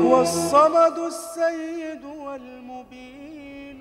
والصمد السيد والمبين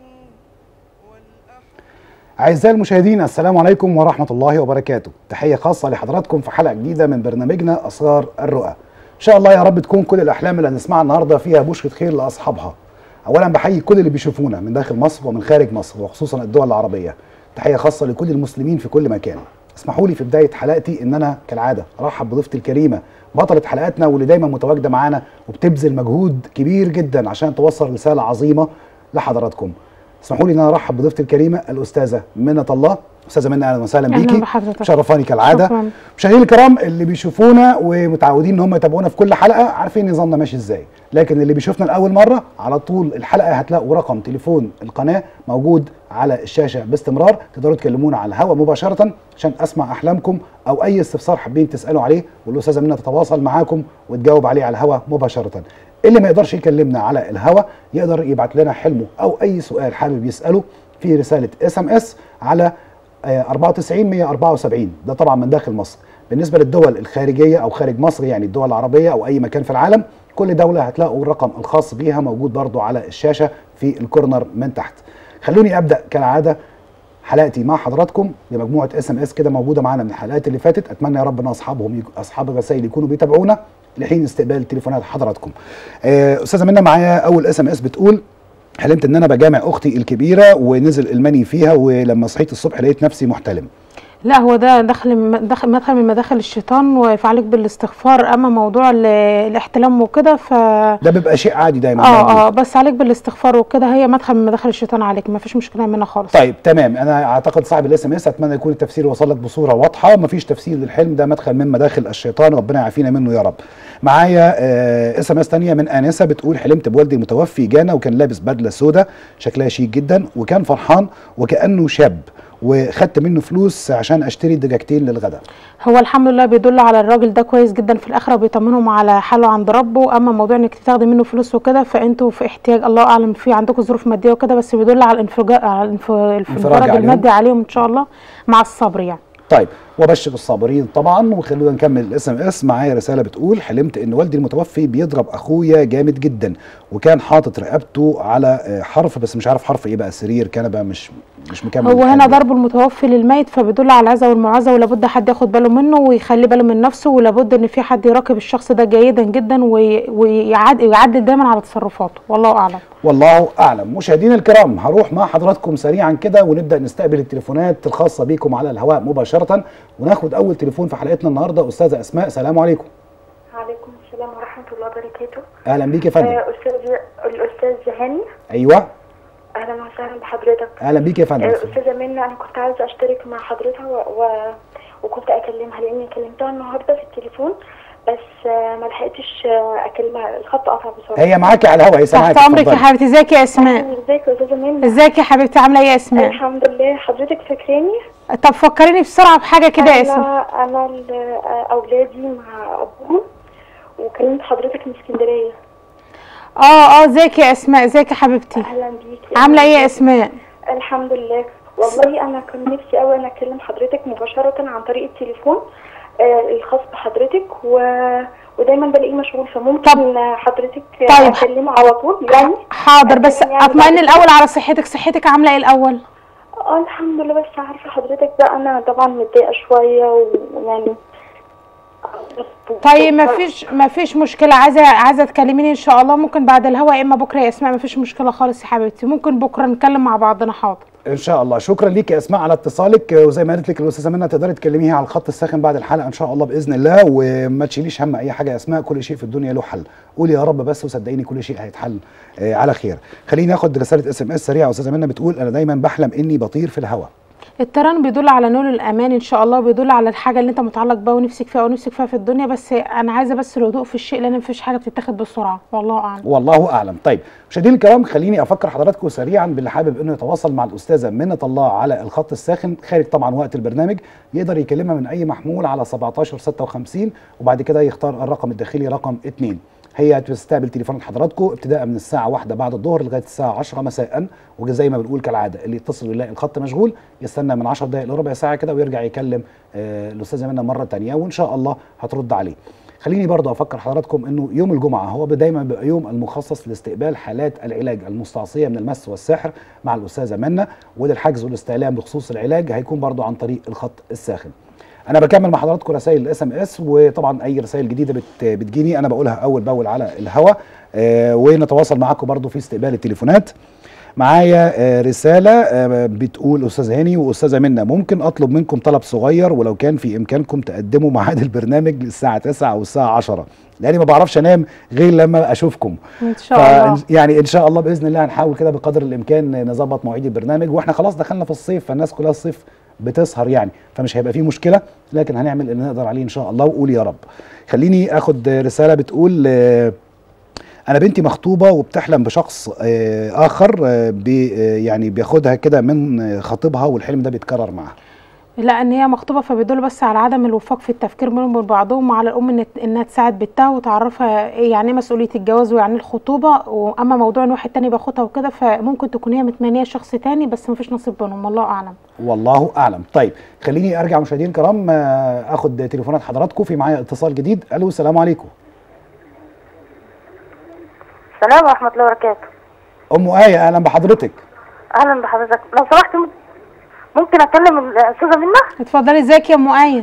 أعزائي المشاهدين السلام عليكم ورحمة الله وبركاته تحية خاصة لحضراتكم في حلقة جديدة من برنامجنا أسرار الرؤى إن شاء الله يا رب تكون كل الأحلام اللي هنسمعها النهاردة فيها بشرة خير لأصحابها أولا بحيي كل اللي بيشوفونا من داخل مصر ومن خارج مصر وخصوصا الدول العربية تحية خاصة لكل المسلمين في كل مكان اسمحوا لي في بداية حلقتي إن أنا كالعادة أرحب بضيفتي الكريمة بطلة حلقاتنا واللي دايما متواجدة معانا وبتبذل مجهود كبير جدا عشان توصل رسالة عظيمة لحضراتكم اسمحوا لي ان انا ارحب بضيفتي الكريمه الاستاذه منى الله استاذه منى اهلا وسهلا أهلاً بيكي بحضرتك. شرفاني كالعاده شكراً. مشاهدينا الكرام اللي بيشوفونا ومتعودين ان هم يتابعونا في كل حلقه عارفين نظامنا ماشي ازاي لكن اللي بيشوفنا لاول مره على طول الحلقه هتلاقوا رقم تليفون القناه موجود على الشاشه باستمرار تقدروا تكلمونا على الهواء مباشره عشان اسمع احلامكم او اي استفسار حابين تسالوا عليه والاستاذه منى تتواصل معاكم وتجاوب عليه على الهواء مباشره اللي ما يقدرش يكلمنا على الهواء يقدر يبعت لنا حلمه او اي سؤال حابب يساله في رساله اس ام اس على آه، 94 174 ده طبعا من داخل مصر بالنسبه للدول الخارجيه او خارج مصر يعني الدول العربيه او اي مكان في العالم كل دوله هتلاقوا الرقم الخاص بيها موجود برضو على الشاشه في الكورنر من تحت خلوني ابدا كالعاده حلقتي مع حضراتكم بمجموعه اس ام اس كده موجوده معانا من الحلقات اللي فاتت اتمنى يا رب ان اصحابهم يك- اصحاب الرسائل يكونوا بيتابعونا لحين استقبال تليفونات حضراتكم آه، استاذه منى معايا اول اس ام اس بتقول حلمت ان انا بجامع اختي الكبيره ونزل المني فيها ولما صحيت الصبح لقيت نفسي محتلم لا هو ده دخل دخل مدخل من مداخل الشيطان وفعليك بالاستغفار اما موضوع ال- الاحتلام وكده ف ده بيبقى شيء عادي دايما اه موجود. اه بس عليك بالاستغفار وكده هي مدخل من مداخل الشيطان عليك ما فيش مشكله منها خالص طيب تمام انا اعتقد صاحب الاس ام اس اتمنى يكون التفسير وصل لك بصوره واضحه مفيش تفسير للحلم ده مدخل من مداخل الشيطان ربنا يعافينا منه يا رب معايا اس ام اس ثانيه من انسه بتقول حلمت بوالدي المتوفي جانا وكان لابس بدله سوداء شكلها شيك جدا وكان فرحان وكانه شاب وخدت منه فلوس عشان اشتري دجاجتين للغداء هو الحمد لله بيدل على الراجل ده كويس جدا في الاخره وبيطمنهم على حاله عند ربه اما موضوع انك تاخدي منه فلوس وكده فانتوا في احتياج الله اعلم في عندكم ظروف ماديه وكده بس بيدل على الانفجار على الانف- الانفراج عليهم. المادي عليهم ان شاء الله مع الصبر يعني طيب وبشر الصابرين طبعا وخلونا نكمل الاس ام اس معايا رساله بتقول حلمت ان والدي المتوفي بيضرب اخويا جامد جدا وكان حاطط رقبته على آه، حرف بس مش عارف حرف ايه بقى سرير كنبه مش مش مكمل هو هنا الحلم. ضرب المتوفي للميت فبيدل على العزة والمعزة ولابد حد ياخد باله منه ويخلي باله من نفسه ولابد ان في حد يراقب الشخص ده جيدا جدا وي- ويعد- ويعدل دايما على تصرفاته والله اعلم والله اعلم مشاهدينا الكرام هروح مع حضراتكم سريعا كده ونبدا نستقبل التليفونات الخاصه بيكم على الهواء مباشره وناخد اول تليفون في حلقتنا النهارده استاذه اسماء سلام عليكم عليكم السلام ورحمة الله وبركاته اهلا بيك يا فندم آه، أستاذ الأستاذ هاني ايوه أهلا وسهلا بحضرتك اهلا بيك يا فندم آه، أستاذة منى أنا كنت عايزة أشترك مع حضرتك و... و... وكنت أكلمها لأني كلمتها النهاردة في التليفون بس آه، ما لحقتش آه، أكلمها الخط قطع بسرعة هي معاكي على الهواء هي سامعاكي تحت امرك يا اتفضلي. حبيبتي ازيك يا اسماء ازيك يا أستاذة منى ازيك يا حبيبتي عامله ايه يا اسماء الحمد لله حضرتك فاكراني طب فكريني بسرعه بحاجه كده يا اسماء أنا أنا ال- آه، أولادي مع أبوهم وكلمت حضرتك من اسكندرية اه اه ازيك يا اسماء ازيك يا حبيبتي أهلا بيكي عامله ايه يا اسماء الحمد لله والله انا كان نفسي قوي انا اكلم حضرتك مباشره عن طريق التليفون آه الخاص بحضرتك و... ودايما بلاقيه مشغول فممكن طب- حضرتك طيب. اكلمه على طول يعني حاضر بس أكلم يعني اطمئن بعد الاول على صحتك صحتك عامله ايه الاول اه الحمد لله بس عارفه حضرتك بقى انا طبعا متضايقه شويه ويعني طيب ما فيش ما فيش مشكله عايزه عايزه تكلميني ان شاء الله ممكن بعد الهوا يا اما بكره يا اسماء ما فيش مشكله خالص يا حبيبتي ممكن بكره نتكلم مع بعضنا حاضر ان شاء الله شكرا ليك يا اسماء على اتصالك وزي ما قالت لك الاستاذه منى تقدري تكلميها على الخط الساخن بعد الحلقه ان شاء الله باذن الله وما تشيليش هم اي حاجه يا اسماء كل شيء في الدنيا له حل قولي يا رب بس وصدقيني كل شيء هيتحل آه على خير خليني اخد رساله اس ام اس سريعه استاذه منى بتقول انا دايما بحلم اني بطير في الهواء الترن بيدل على نول الامان ان شاء الله بيدل على الحاجه اللي انت متعلق بيها ونفسك فيها ونفسك فيها في الدنيا بس انا عايزه بس الهدوء في الشيء لان مفيش حاجه بتتاخد بسرعه والله اعلم والله اعلم طيب مشاهدينا الكرام خليني افكر حضراتكم سريعا باللي حابب انه يتواصل مع الاستاذه منى الله على الخط الساخن خارج طبعا وقت البرنامج يقدر يكلمها من اي محمول على 17 56 وبعد كده يختار الرقم الداخلي رقم 2 هي هتستقبل تليفونات حضراتكم ابتداء من الساعه واحدة بعد الظهر لغايه الساعه 10 مساء وزي ما بنقول كالعاده اللي يتصل ويلاقي الخط مشغول يستنى من 10 دقائق لربع ساعه كده ويرجع يكلم آه الاستاذه منى مره ثانيه وان شاء الله هترد عليه خليني برضو افكر حضراتكم انه يوم الجمعه هو دايما بيبقى يوم المخصص لاستقبال حالات العلاج المستعصيه من المس والسحر مع الاستاذه منى وللحجز والاستعلام بخصوص العلاج هيكون برضو عن طريق الخط الساخن انا بكمل مع حضراتكم رسائل الاس ام اس وطبعا اي رسائل جديده بت بتجيني انا بقولها اول باول على الهوا آه ونتواصل معاكم برضو في استقبال التليفونات معايا آه، رسالة آه، بتقول أستاذ هاني وأستاذة منى ممكن أطلب منكم طلب صغير ولو كان في إمكانكم تقدموا ميعاد البرنامج للساعة 9 أو الساعة 10 لأني ما بعرفش أنام غير لما أشوفكم ان شاء الله يعني إن شاء الله بإذن الله هنحاول كده بقدر الإمكان نظبط مواعيد البرنامج وإحنا خلاص دخلنا في الصيف فالناس كلها الصيف بتسهر يعني فمش هيبقى فيه مشكلة لكن هنعمل اللي نقدر عليه إن شاء الله وقول يا رب خليني أخد رسالة بتقول آه، انا بنتي مخطوبه وبتحلم بشخص آه، اخر آه، بي آه، يعني بياخدها كده من آه، خطيبها والحلم ده بيتكرر معاها لا ان هي مخطوبه فبيدل بس على عدم الوفاق في التفكير بينهم وبين بعضهم وعلى الام إن- انها تساعد بنتها وتعرفها ايه يعني ايه مسؤوليه الجواز ويعني إيه الخطوبه واما موضوع ان واحد تاني بياخدها وكده فممكن تكون هي متمنيه شخص تاني بس مفيش نصيب بينهم الله اعلم والله اعلم طيب خليني ارجع مشاهدينا الكرام آه، اخد تليفونات حضراتكم في معايا اتصال جديد الو السلام عليكم السلام ورحمة الله وبركاته ام ايه اهلا بحضرتك أهلا بحضرتك لو سمحت م- ممكن أكلم الأستاذة منى اتفضلي ازيك يا ام ايه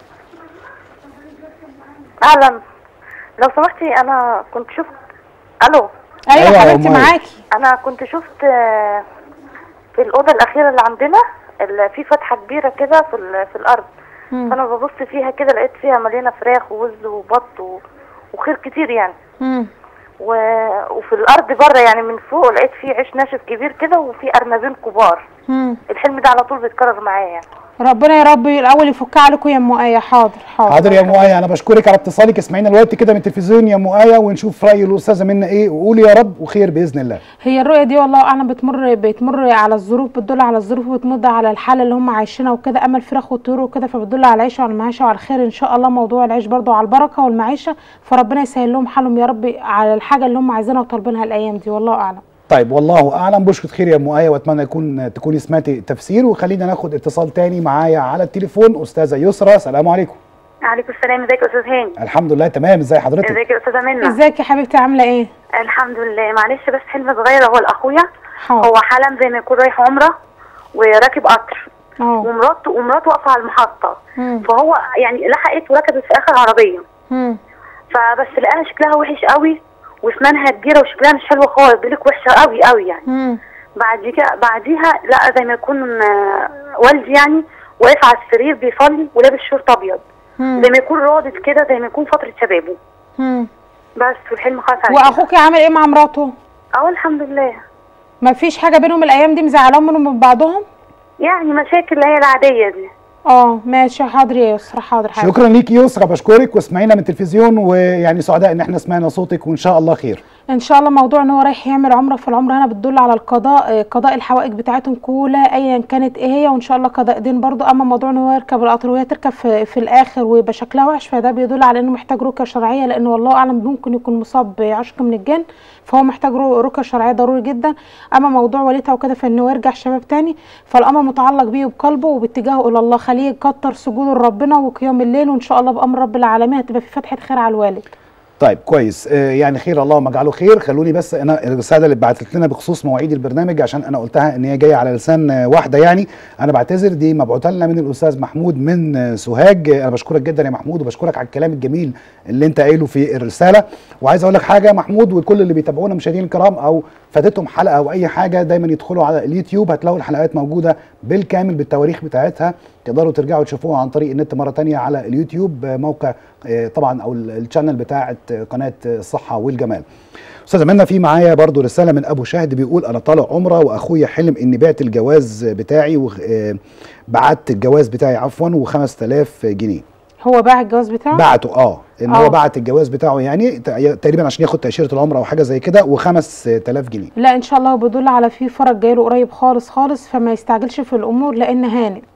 أهلا لو سمحتي أنا كنت شفت ألو ايوه أيوة يا حبيبتي أم آية. معاكي أنا كنت شفت آه، في الأوضة الأخيرة اللي عندنا اللي في فتحة كبيرة كده في, ال- في الأرض مم. فأنا ببص فيها كده لقيت فيها مليانة فراخ ووز وبط و... وخير كتير يعني مم. و... وفي الأرض بره يعني من فوق لقيت فيه عيش ناشف كبير كده وفي أرنبين كبار مم. الحلم ده على طول بيتكرر معايا يعني ربنا يا رب الاول يفكها عليكم يا ام ايه حاضر حاضر حاضر يا ام ايه انا بشكرك على اتصالك اسمعينا الوقت كده من التلفزيون يا ام ايه ونشوف راي الاستاذه منى ايه وقولي يا رب وخير باذن الله هي الرؤيه دي والله اعلم بتمر بتمر على الظروف بتدل على الظروف وبتمد على الحاله اللي هم عايشينها وكده اما الفراخ والطيور وكده فبتدل على العيشه وعلى المعيشه وعلى الخير ان شاء الله موضوع العيش برضو على البركه والمعيشه فربنا يسهل لهم حالهم يا رب على الحاجه اللي هم عايزينها وطالبينها الايام دي والله اعلم طيب والله اعلم بشكر خير يا ام ايه واتمنى يكون تكوني سمعتي التفسير وخلينا ناخد اتصال تاني معايا على التليفون استاذه يسرى السلام عليكم عليكم السلام ازيك يا استاذ هاني الحمد لله تمام ازي حضرتك ازيك يا استاذه منى ازيك يا حبيبتي عامله ايه الحمد لله معلش بس حلم صغير هو لاخويا حاضر هو حلم زي ما يكون رايح عمره وراكب قطر اه ومراته ومراته واقفه على المحطه مم. فهو يعني لحقت وركبت في اخر عربيه مم. فبس لقاها شكلها وحش قوي واسنانها كبيره وشكلها مش حلو خالص بيقولك وحشه قوي قوي يعني مم. بعد كده بعديها لا زي ما يكون آه، والدي يعني واقف على السرير بيصلي ولابس شورت ابيض مم. زي ما يكون راضد كده زي ما يكون فتره شبابه مم. بس والحلم خلاص على كده. واخوك عامل ايه مع مراته اه الحمد لله ما فيش حاجه بينهم الايام دي مزعلاهم منهم من بعضهم يعني مشاكل اللي هي العاديه دي اه ماشي حاضر يا يسرا حاضر حاضر شكرا ليك يسرى بشكرك واسمعينا من التلفزيون ويعني سعداء ان احنا سمعنا صوتك وان شاء الله خير ان شاء الله موضوع ان هو رايح يعمل عمره فالعمره هنا بتدل على القضاء آه، قضاء الحوائج بتاعتهم كلها ايا كانت ايه هي وان شاء الله قضاء دين برضو اما موضوع ان هو يركب القطر وهي تركب في, في الاخر ويبقى شكلها وحش فده بيدل على انه محتاج رقيه شرعيه لان والله اعلم ممكن يكون مصاب بعشق من الجن فهو محتاج رو- رقيه شرعيه ضروري جدا اما موضوع والدها وكده فان هو يرجع شباب تاني فالامر متعلق بيه وبقلبه وباتجاهه الى الله خليه يكتر سجوده لربنا وقيام الليل وان شاء الله بامر رب العالمين هتبقى في فتحه خير على الوالد طيب كويس آه يعني خير اللهم اجعله خير خلوني بس انا الرساله اللي بعتت لنا بخصوص مواعيد البرنامج عشان انا قلتها ان هي جايه على لسان آه، واحده يعني انا بعتذر دي مبعوثه لنا من الاستاذ محمود من آه، سوهاج آه، انا بشكرك جدا يا محمود وبشكرك على الكلام الجميل اللي انت قايله في الرساله وعايز اقول لك حاجه يا محمود وكل اللي بيتابعونا مشاهدينا الكرام او فاتتهم حلقه او اي حاجه دايما يدخلوا على اليوتيوب هتلاقوا الحلقات موجوده بالكامل بالتواريخ بتاعتها تقدروا ترجعوا تشوفوها عن طريق النت مره تانية على اليوتيوب آه، موقع آه، طبعا او ال- الشانل بتاعه آه، قناه آه، الصحه والجمال استاذه منى في معايا برضو رساله من ابو شاهد بيقول انا طالع عمره واخويا حلم اني بعت الجواز بتاعي وخ- آه، بعت الجواز بتاعي عفوا و5000 جنيه هو باع الجواز بتاعه بعته اه ان آه. هو بعت الجواز بتاعه يعني تق- تقريبا عشان ياخد تاشيره العمره او حاجه زي كده و5000 جنيه لا ان شاء الله هو بيدل على في فرج جايله قريب خالص خالص فما يستعجلش في الامور لان هانت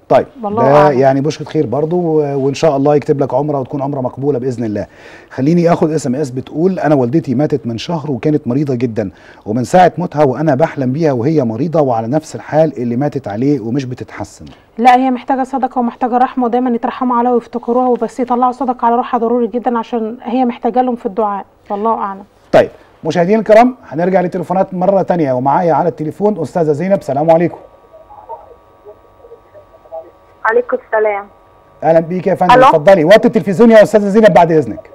طيب والله ده أعلم. يعني بشرة خير برضو و- وان شاء الله يكتب لك عمره وتكون عمره مقبوله باذن الله خليني اخد اس ام اس بتقول انا والدتي ماتت من شهر وكانت مريضه جدا ومن ساعه موتها وانا بحلم بيها وهي مريضه وعلى نفس الحال اللي ماتت عليه ومش بتتحسن لا هي محتاجه صدقه ومحتاجه رحمه ودايما يترحموا عليها ويفتكروها وبس يطلعوا صدقه على روحها ضروري جدا عشان هي محتاجه لهم في الدعاء والله اعلم طيب مشاهدينا الكرام هنرجع للتليفونات مره تانية ومعايا على التليفون استاذه زينب سلام عليكم عليكم السلام اهلا بيك يا فندم ألو. اتفضلي وطي التلفزيون يا استاذه زينب بعد اذنك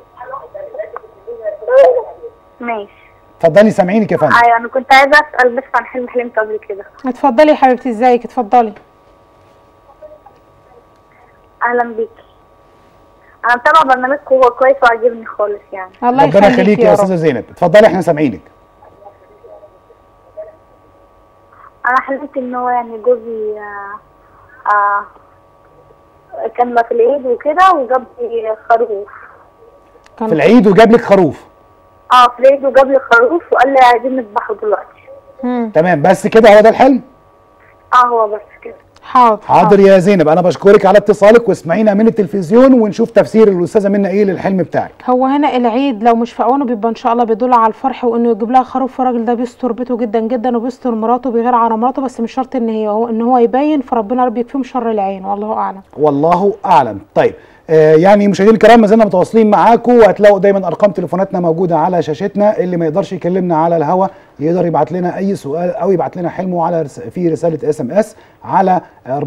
ماشي اتفضلي سامعينك يا فندم ايوه انا كنت عايزه اسال بس عن حلم حلمت قبل كده اتفضلي يا حبيبتي ازيك اتفضلي اهلا بيكي انا متابعه برنامجكم وهو كويس وعاجبني خالص يعني الله ربنا يخليك يخليك يا يا رب استاذه زينب اتفضلي احنا سامعينك انا حلمت ان هو يعني جوزي آه آه كان في العيد وكده وجاب لي خروف في العيد وجاب لك خروف اه في العيد وجاب لي خروف وقال لي عايزين نذبحه دلوقتي مم. تمام بس كده هو ده الحلم اه هو بس كده حاضر حاضر يا زينب انا بشكرك على اتصالك واسمعينا من التلفزيون ونشوف تفسير الاستاذه منا ايه للحلم بتاعك هو هنا العيد لو مش في اوانه بيبقى ان شاء الله بيدل على الفرح وانه يجيب لها خروف الراجل ده بيستر بيته جدا جدا وبيستر مراته بيغير على مراته بس مش شرط ان هي هو ان هو يبين فربنا رب يكفيهم شر العين والله اعلم والله اعلم طيب آه يعني مشاهدينا الكرام ما زلنا متواصلين معاكم وهتلاقوا دايما ارقام تليفوناتنا موجوده على شاشتنا اللي ما يقدرش يكلمنا على الهوا يقدر يبعت لنا اي سؤال او يبعت لنا حلمه على رس... في رساله اس ام اس على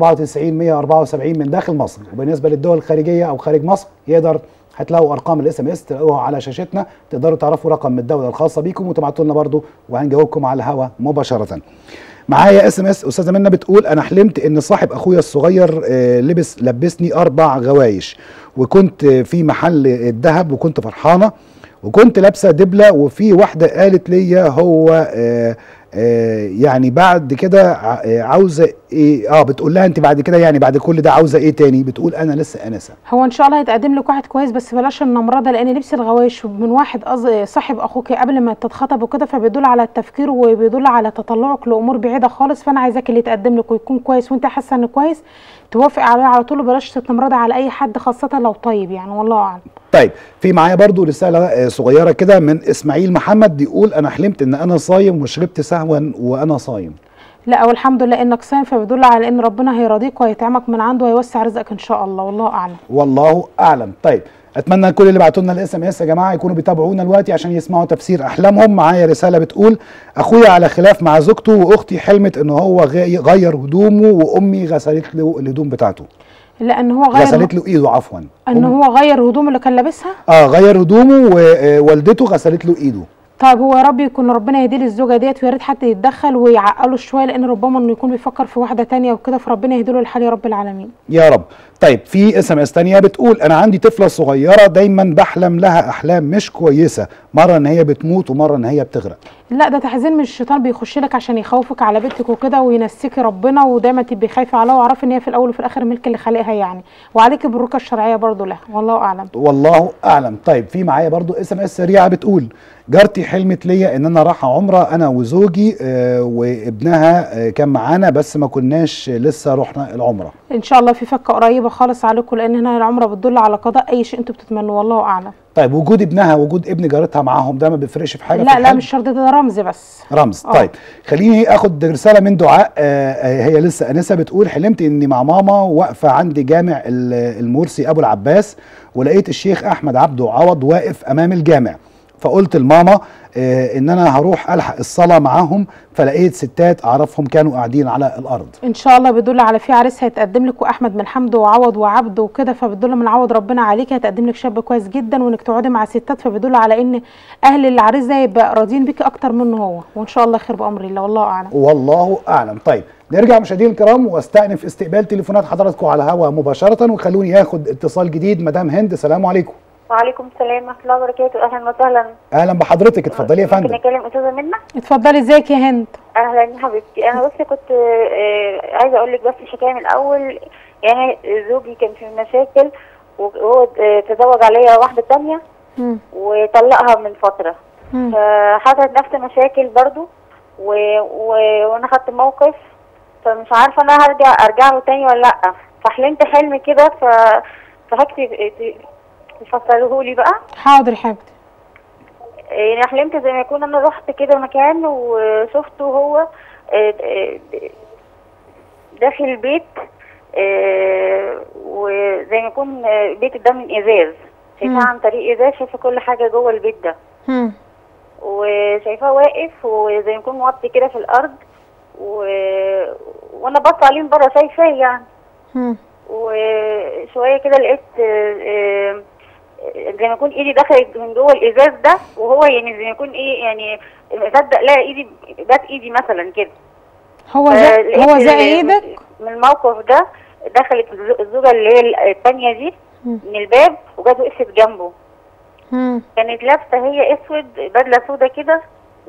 94 174 من داخل مصر وبالنسبه للدول الخارجيه او خارج مصر يقدر هتلاقوا ارقام الاس ام اس تلاقوها على شاشتنا تقدروا تعرفوا رقم من الدوله الخاصه بيكم وتبعتوا لنا برضو وهنجاوبكم على الهوا مباشره معايا اس ام اس استاذه منى بتقول انا حلمت ان صاحب اخويا الصغير آه، لبس لبسني اربع غوايش وكنت آه، في محل الذهب وكنت فرحانه وكنت لابسه دبله وفي واحده قالت لي هو آه آه يعني بعد كده ع- آه، عاوزه ايه اه بتقول لها انت بعد كده يعني بعد كل ده عاوزه ايه تاني بتقول انا لسه انسه هو ان شاء الله هيتقدم لك واحد كويس بس بلاش النمرده لان لبس الغوايش من واحد قص- صاحب اخوك قبل ما تتخطب وكده فبيدل على التفكير وبيدل على تطلعك لامور بعيده خالص فانا عايزاك اللي يتقدم لك ويكون كويس وانت حاسه انه كويس توافق عليه على طول وبلاش تتنمرضي على اي حد خاصه لو طيب يعني والله اعلم طيب في معايا برضو رسالة آه، صغيرة كده من إسماعيل محمد بيقول أنا حلمت إن أنا صايم وشربت سهوا وأنا صايم لا والحمد لله انك صايم فبيدل على ان ربنا هيرضيك وهيطعمك من عنده وهيوسع رزقك ان شاء الله والله اعلم والله أعلم طيب أتمنى كل اللي بعتوا لنا الاس ام اس يا جماعة يكونوا بيتابعونا دلوقتي عشان يسمعوا تفسير أحلامهم معايا رسالة بتقول أخويا على خلاف مع زوجته وأختي حلمت إن هو غي- غير هدومه وأمي غسلت له الهدوم بتاعته لان هو غير غسلت له إيده عفوا ان أم- هو غير هدومه اللي كان لابسها اه غير هدومه ووالدته غسلت له إيده طيب هو يا رب يكون ربنا يهدي للزوجه ديت ويا ريت حد يتدخل ويعقله شويه لان ربما انه يكون بيفكر في واحده تانية وكده فربنا يهدي له الحال يا رب العالمين يا رب طيب في اس ام اس تانية بتقول انا عندي طفله صغيره دايما بحلم لها احلام مش كويسه مره ان هي بتموت ومره ان هي بتغرق لا ده تحزين من الشيطان بيخش لك عشان يخوفك على بنتك وكده وينسيكي ربنا ودايما تبقي خايفه عليها واعرفي ان هي في الاول وفي الاخر ملك اللي خالقها يعني وعليكي بالرقى الشرعيه برضو لها والله اعلم والله اعلم طيب في معايا برضو اس ام اس سريعه بتقول جارتي حلمت ليا ان انا رايحه عمره انا وزوجي آه وابنها آه كان معانا بس ما كناش لسه رحنا العمره ان شاء الله في فكه قريبه خالص عليكم لان هنا العمره بتدل على قضاء اي شيء انتوا بتتمنوه والله اعلم طيب وجود ابنها وجود ابن جارتها معاهم ده ما بيفرقش في حاجه في لا لا الحلم؟ مش شرط ده, ده رمز بس رمز آه. طيب خليني اخد رساله من دعاء آه آه، هي لسه انسه بتقول حلمت اني مع ماما واقفه عند جامع ال- المرسي ابو العباس ولقيت الشيخ احمد عبده عوض واقف امام الجامع فقلت لماما آه ان انا هروح الحق الصلاه معاهم فلقيت ستات اعرفهم كانوا قاعدين على الارض ان شاء الله بيدل على في عريس هيتقدم لك واحمد من حمد وعوض وعبد وكده فبيدل من عوض ربنا عليك هيتقدم لك شاب كويس جدا وانك تقعدي مع ستات فبيدل على ان اهل العريس ده يبقى راضيين بيكي اكتر منه هو وان شاء الله خير بامر الله والله اعلم والله اعلم طيب نرجع مشاهدينا الكرام واستأنف استقبال تليفونات حضراتكم على الهواء مباشره وخلوني ياخد اتصال جديد مدام هند سلام عليكم وعليكم السلام ورحمه الله وبركاته اهلا وسهلا اهلا بحضرتك اتفضلي يا ممكن فندم اكلم استاذه منى اتفضلي ازيك يا هند اهلا يا حبيبتي انا بس كنت آه، عايزه اقول لك بس الحكايه من الاول يعني زوجي كان في مشاكل وهو آه، تزوج عليا واحده تانية مم. وطلقها من فتره مم. فحصلت نفس المشاكل برضو و... و... وانا خدت موقف فمش عارفه انا هرجع ارجع له تاني ولا لا فحلمت حلم كده ف فهكتب تفسره لي بقى حاضر يا حبيبتي يعني حلمت زي ما يكون انا رحت كده مكان وشفته هو آه، آه، داخل البيت آه، وزي ما يكون آه، البيت ده من ازاز شايفاه مم. عن طريق ازاز شايفه كل حاجه جوه البيت ده هم. وشايفاه واقف وزي ما يكون موطي كده في الارض و... وانا بص عليه من بره شايفاه يعني هم. وشويه كده لقيت آه، آه، زي ما يكون ايدي دخلت من جوه الازاز ده وهو يعني زي ما يكون ايه يعني صدق لا ايدي جت ايدي مثلا كده هو آه، زي لقيت هو ال- زي ايدك من الموقف ده دخلت الز- الزوجه اللي هي الثانيه دي مم. من الباب وجت وقفت جنبه هم. كانت لابسه هي اسود بدله سودا كده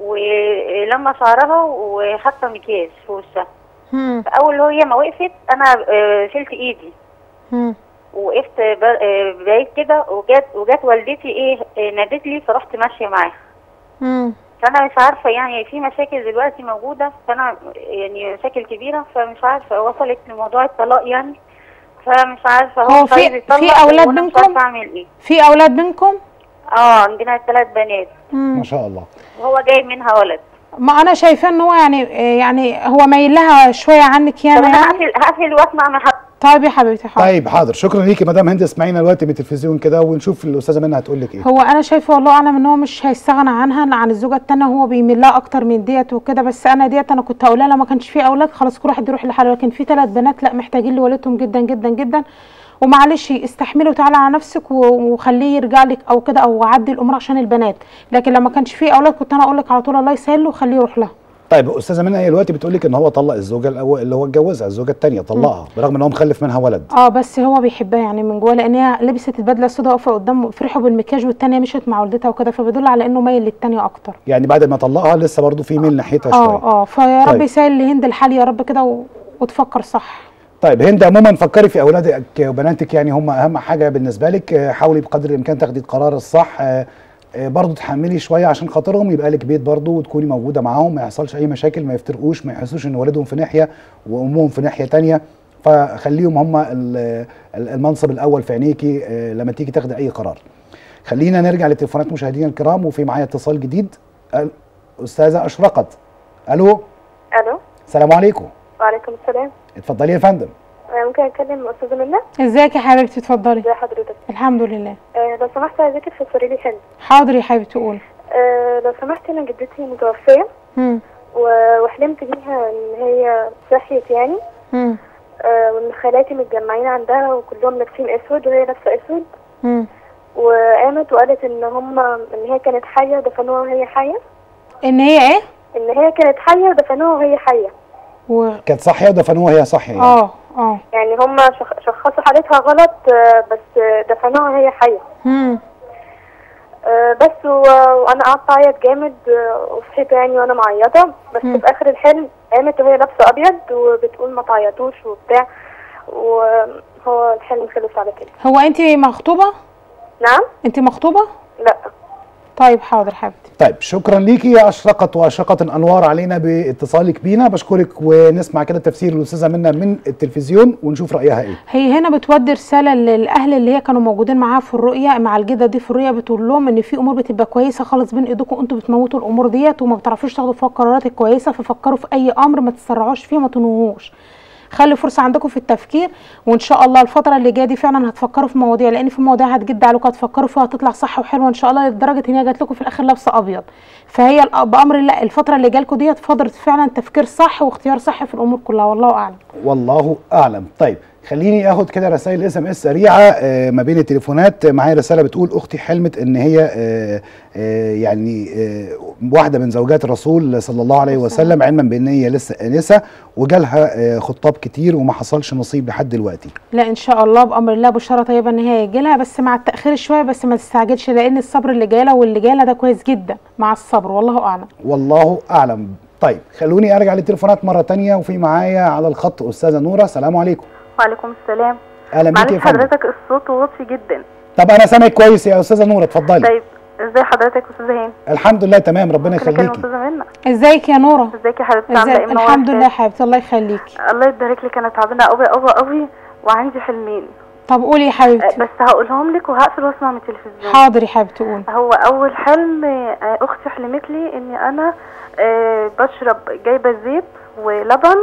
ولما شعرها وحاطه مكياج في وشها هم. فاول هي ما وقفت انا آه، شلت ايدي هم. وقفت ب- آه، بعيد كده وجت وجت والدتي ايه آه، نادت لي فرحت ماشيه معاها هم. فانا مش عارفه يعني في مشاكل دلوقتي موجوده فانا يعني مشاكل كبيره فمش عارفه وصلت لموضوع الطلاق يعني فمش عارفه هو مش في- عايز يطلق في أولاد وأنا مش بينكم؟ عارفه اعمل ايه في اولاد منكم اه عندنا ثلاث بنات هم. ما شاء الله وهو جايب منها ولد ما انا شايفاه ان هو يعني يعني هو مايل لها شويه عنك طب ياما انا يعني هقفل هقفل واسمع من حضرتك طيب يا حبيبتي حاضر طيب حاضر شكرا ليكي مدام هند اسمعينا دلوقتي من التلفزيون كده ونشوف الاستاذه منى هتقول لك ايه هو انا شايفه والله اعلم ان هو مش هيستغنى عنها عن الزوجه التانية هو بيميل لها اكتر من ديت وكده بس انا ديت انا كنت هقولها لما كانش في اولاد خلاص كل واحد يروح لحاله لكن في ثلاث بنات لا محتاجين لوالدهم جدا جدا جدا ومعلش استحملي وتعالى على نفسك و- وخليه يرجع لك او كده او عدي الامور عشان البنات لكن لما كانش في اولاد كنت انا اقول لك على طول الله يسهل له وخليه يروح لها طيب استاذه منى هي دلوقتي بتقول لك ان هو طلق الزوجه الأول اللي هو اتجوزها الزوجه الثانيه طلقها برغم ان هو مخلف منها ولد اه بس هو بيحبها يعني من جوه لان هي لبست البدله السوداء واقفه قدامه فرحوا بالمكياج والتانيه مشيت مع والدتها وكده فبيدل على انه مايل للتانيه اكتر يعني بعد ما طلقها لسه برضه في ميل ناحيتها شويه اه اه فيا رب طيب. يسهل لهند الحال يا رب كده و... وتفكر صح طيب هند عموما فكري في اولادك وبناتك يعني هم اهم حاجه بالنسبه لك آه، حاولي بقدر الامكان تاخدي القرار الصح آه، آه، برضه تحملي شويه عشان خاطرهم يبقى لك بيت برضه وتكوني موجوده معاهم ما يحصلش اي مشاكل ما يفترقوش ما يحسوش ان والدهم في ناحيه وامهم في ناحيه تانية فخليهم هم ال- ال- المنصب الاول في عينيكي آه، لما تيجي تاخدي اي قرار خلينا نرجع لتليفونات مشاهدينا الكرام وفي معايا اتصال جديد ال- استاذه اشرقت الو الو السلام عليكم وعليكم السلام اتفضلي يا فندم آه، ممكن اتكلم استاذه منى ازيك يا حبيبتي اتفضلي ازي حضرتك الحمد لله آه، لو سمحت عايزاكي تفسري لي حلم حاضر يا حبيبتي قول آه، لو سمحت انا جدتي متوفيه هم و- وحلمت بيها ان هي صحيت يعني هم آه، وان خالاتي متجمعين عندها وكلهم لابسين اسود وهي لابسه اسود هم وقامت وقالت ان هم ان هي كانت حيه ودفنوها وهي حيه ان هي ايه ان هي كانت حيه ودفنوها وهي حيه و... كانت صاحيه ودفنوها هي صاحيه يعني. اه اه يعني هم شخ- شخصوا حالتها غلط آه، بس آه، دفنوها وهي حيه هم آه، بس و- وانا قعدت اعيط جامد آه، وصحيت يعني وانا معيطه بس مم. في اخر الحلم قامت وهي لابسه ابيض وبتقول ما تعيطوش وبتاع وهو الحلم خلص على كده هو انت مخطوبه نعم انت مخطوبه لا طيب حاضر حبيبتي طيب شكرا ليكي يا اشرقت واشرقت الانوار علينا باتصالك بينا بشكرك ونسمع كده تفسير الاستاذه منى من التلفزيون ونشوف رايها ايه هي هنا بتودي رساله للاهل اللي هي كانوا موجودين معاها في الرؤيه مع الجده دي في الرؤيه بتقول لهم ان في امور بتبقى كويسه خالص بين ايديكم انتوا بتموتوا الامور ديت وما بتعرفوش تاخدوا فيها القرارات الكويسه ففكروا في اي امر ما تسرعوش فيه ما تنهوش خلي فرصه عندكم في التفكير وان شاء الله الفتره اللي جايه دي فعلا هتفكروا في مواضيع لان في مواضيع هتجد عليكم هتفكروا فيها هتطلع صح وحلوه ان شاء الله لدرجه ان هي جات لكم في الاخر لابسه ابيض فهي الأ- بامر الله الفتره اللي جالكم ديت فتره فعلا تفكير صح واختيار صح في الامور كلها والله اعلم والله اعلم طيب خليني اخد كده رسائل اس ام اس سريعه آه، ما بين التليفونات معايا رساله بتقول اختي حلمت ان هي آه، آه، يعني آه، واحده من زوجات الرسول صلى الله عليه وسلم علما بان هي لسه انسه وجالها آه، خطاب كتير وما حصلش نصيب لحد دلوقتي لا ان شاء الله بامر الله بشاره طيبه ان هي يجي لها بس مع التاخير شويه بس ما تستعجلش لان الصبر اللي جاي لها واللي جاي لها ده كويس جدا مع الصبر والله اعلم والله اعلم طيب خلوني ارجع للتليفونات مره تانية وفي معايا على الخط استاذه نوره السلام عليكم وعليكم السلام اهلا بيك يا معلش فندم حضرتك الصوت واطي جدا طب انا سامعك كويس يا استاذه نوره اتفضلي طيب ازاي حضرتك استاذه هاني الحمد لله تمام ربنا انا كان يخليكي استاذه منى ازيك يا نوره ازيك يا حبيبتي عامله ازيك ايه منورة الحمد لله يا الشاشة؟ حبيبتي الله يخليكي الله يبارك لك انا تعبانه قوي قوي قوي وعندي حلمين طب قولي يا آه، حبيبتي بس هقولهم لك وهقفل واسمع من التلفزيون حاضر يا حبيبتي قولي هو اول حلم آه، اختي حلمت لي اني انا آه، بشرب جايبه زيت ولبن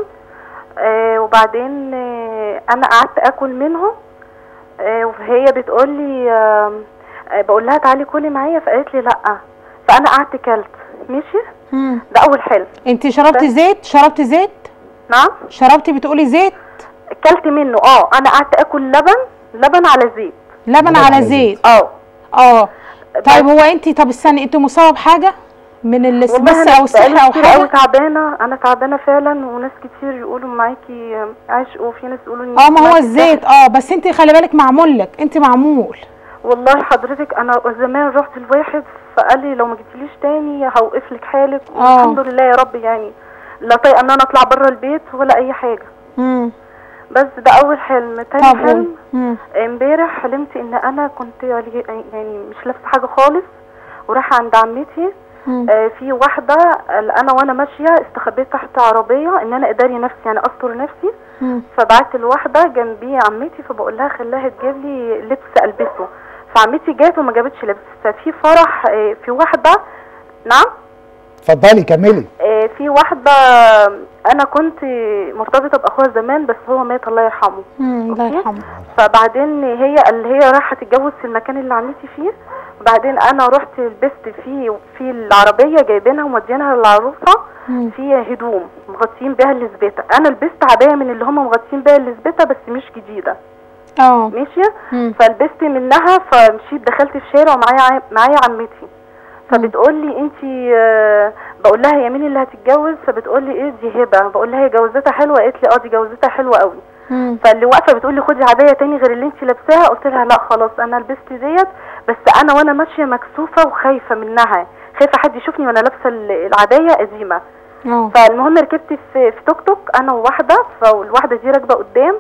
آه، وبعدين آه، انا قعدت اكل منهم آه، وهي بتقول لي بقول لها تعالي كلي معايا فقالت لي لا فانا قعدت كلت ماشي مم. ده اول حلم انت شربتي بس. زيت شربتي زيت نعم شربتي بتقولي زيت كلت منه اه انا قعدت اكل لبن لبن على زيت لبن لبن على على زيت اه اه طيب بس- هو انت طب استني انت مصابه بحاجه من والله السمس أنا او السحر بقالي او كتير قوي حاجه تعبانه انا تعبانه فعلا وناس كتير يقولوا معاكي عشق وفي ناس يقولوا إن اه ما هو معاكي الزيت اه بس انت خلي بالك معمول لك انت معمول والله حضرتك انا زمان رحت لواحد فقال لي لو ما جيتليش تاني هوقف لك حالك آه. والحمد لله يا رب يعني لا طايقه ان انا اطلع بره البيت ولا اي حاجه امم بس ده اول حلم تاني طب حلم قولي مم. امبارح حلمت ان انا كنت يعني مش لابسه حاجه خالص ورايحه عند عمتي مم. آه، في واحده انا وانا ماشيه استخبيت تحت عربيه ان انا اداري نفسي يعني استر نفسي مم. فبعت الواحده جنبي عمتي فبقول لها خليها تجيب لي لبس البسه فعمتي جات وما جابتش لبس ففي فرح آه، في واحده نعم اتفضلي كملي آه، في واحده انا كنت مرتبطه باخوها زمان بس هو مات الله يرحمه مم. الله أوكي. يرحمه فبعدين هي اللي هي رايحه تتجوز في المكان اللي عمتي فيه وبعدين انا رحت لبست في في العربيه جايبينها ومودينها للعروسه مم. في هدوم مغطيين بيها الزبيته انا لبست عبايه من اللي هم مغطيين بيها الزبيته بس مش جديده اه ماشي مم. فلبست منها فمشيت دخلت في شارع ومعايا معايا عمتي فبتقول لي انت بقول لها يا مين اللي هتتجوز فبتقول لي ايه دي هبه بقول لها هي جوازتها حلوه قالت لي اه دي جوازتها حلوه قوي مم. فاللي واقفه بتقول لي خدي عبايه تاني غير اللي انت لابساها قلت لها لا خلاص انا لبست ديت بس انا وانا ماشيه مكسوفه وخايفه منها خايفه حد يشوفني وانا لابسه ال- العبايه قديمه اه فالمهم ركبت في, في توك توك انا وواحده فالواحده دي راكبه قدام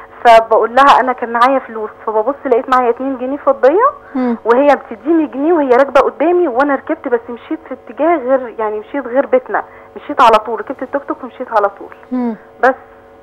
فبقول لها انا كان معايا فلوس فببص لقيت معايا 2 جنيه فضيه مم. وهي بتديني جنيه وهي راكبه قدامي وانا ركبت بس مشيت في اتجاه غير يعني مشيت غير بيتنا مشيت على طول ركبت التوك توك ومشيت على طول مم. بس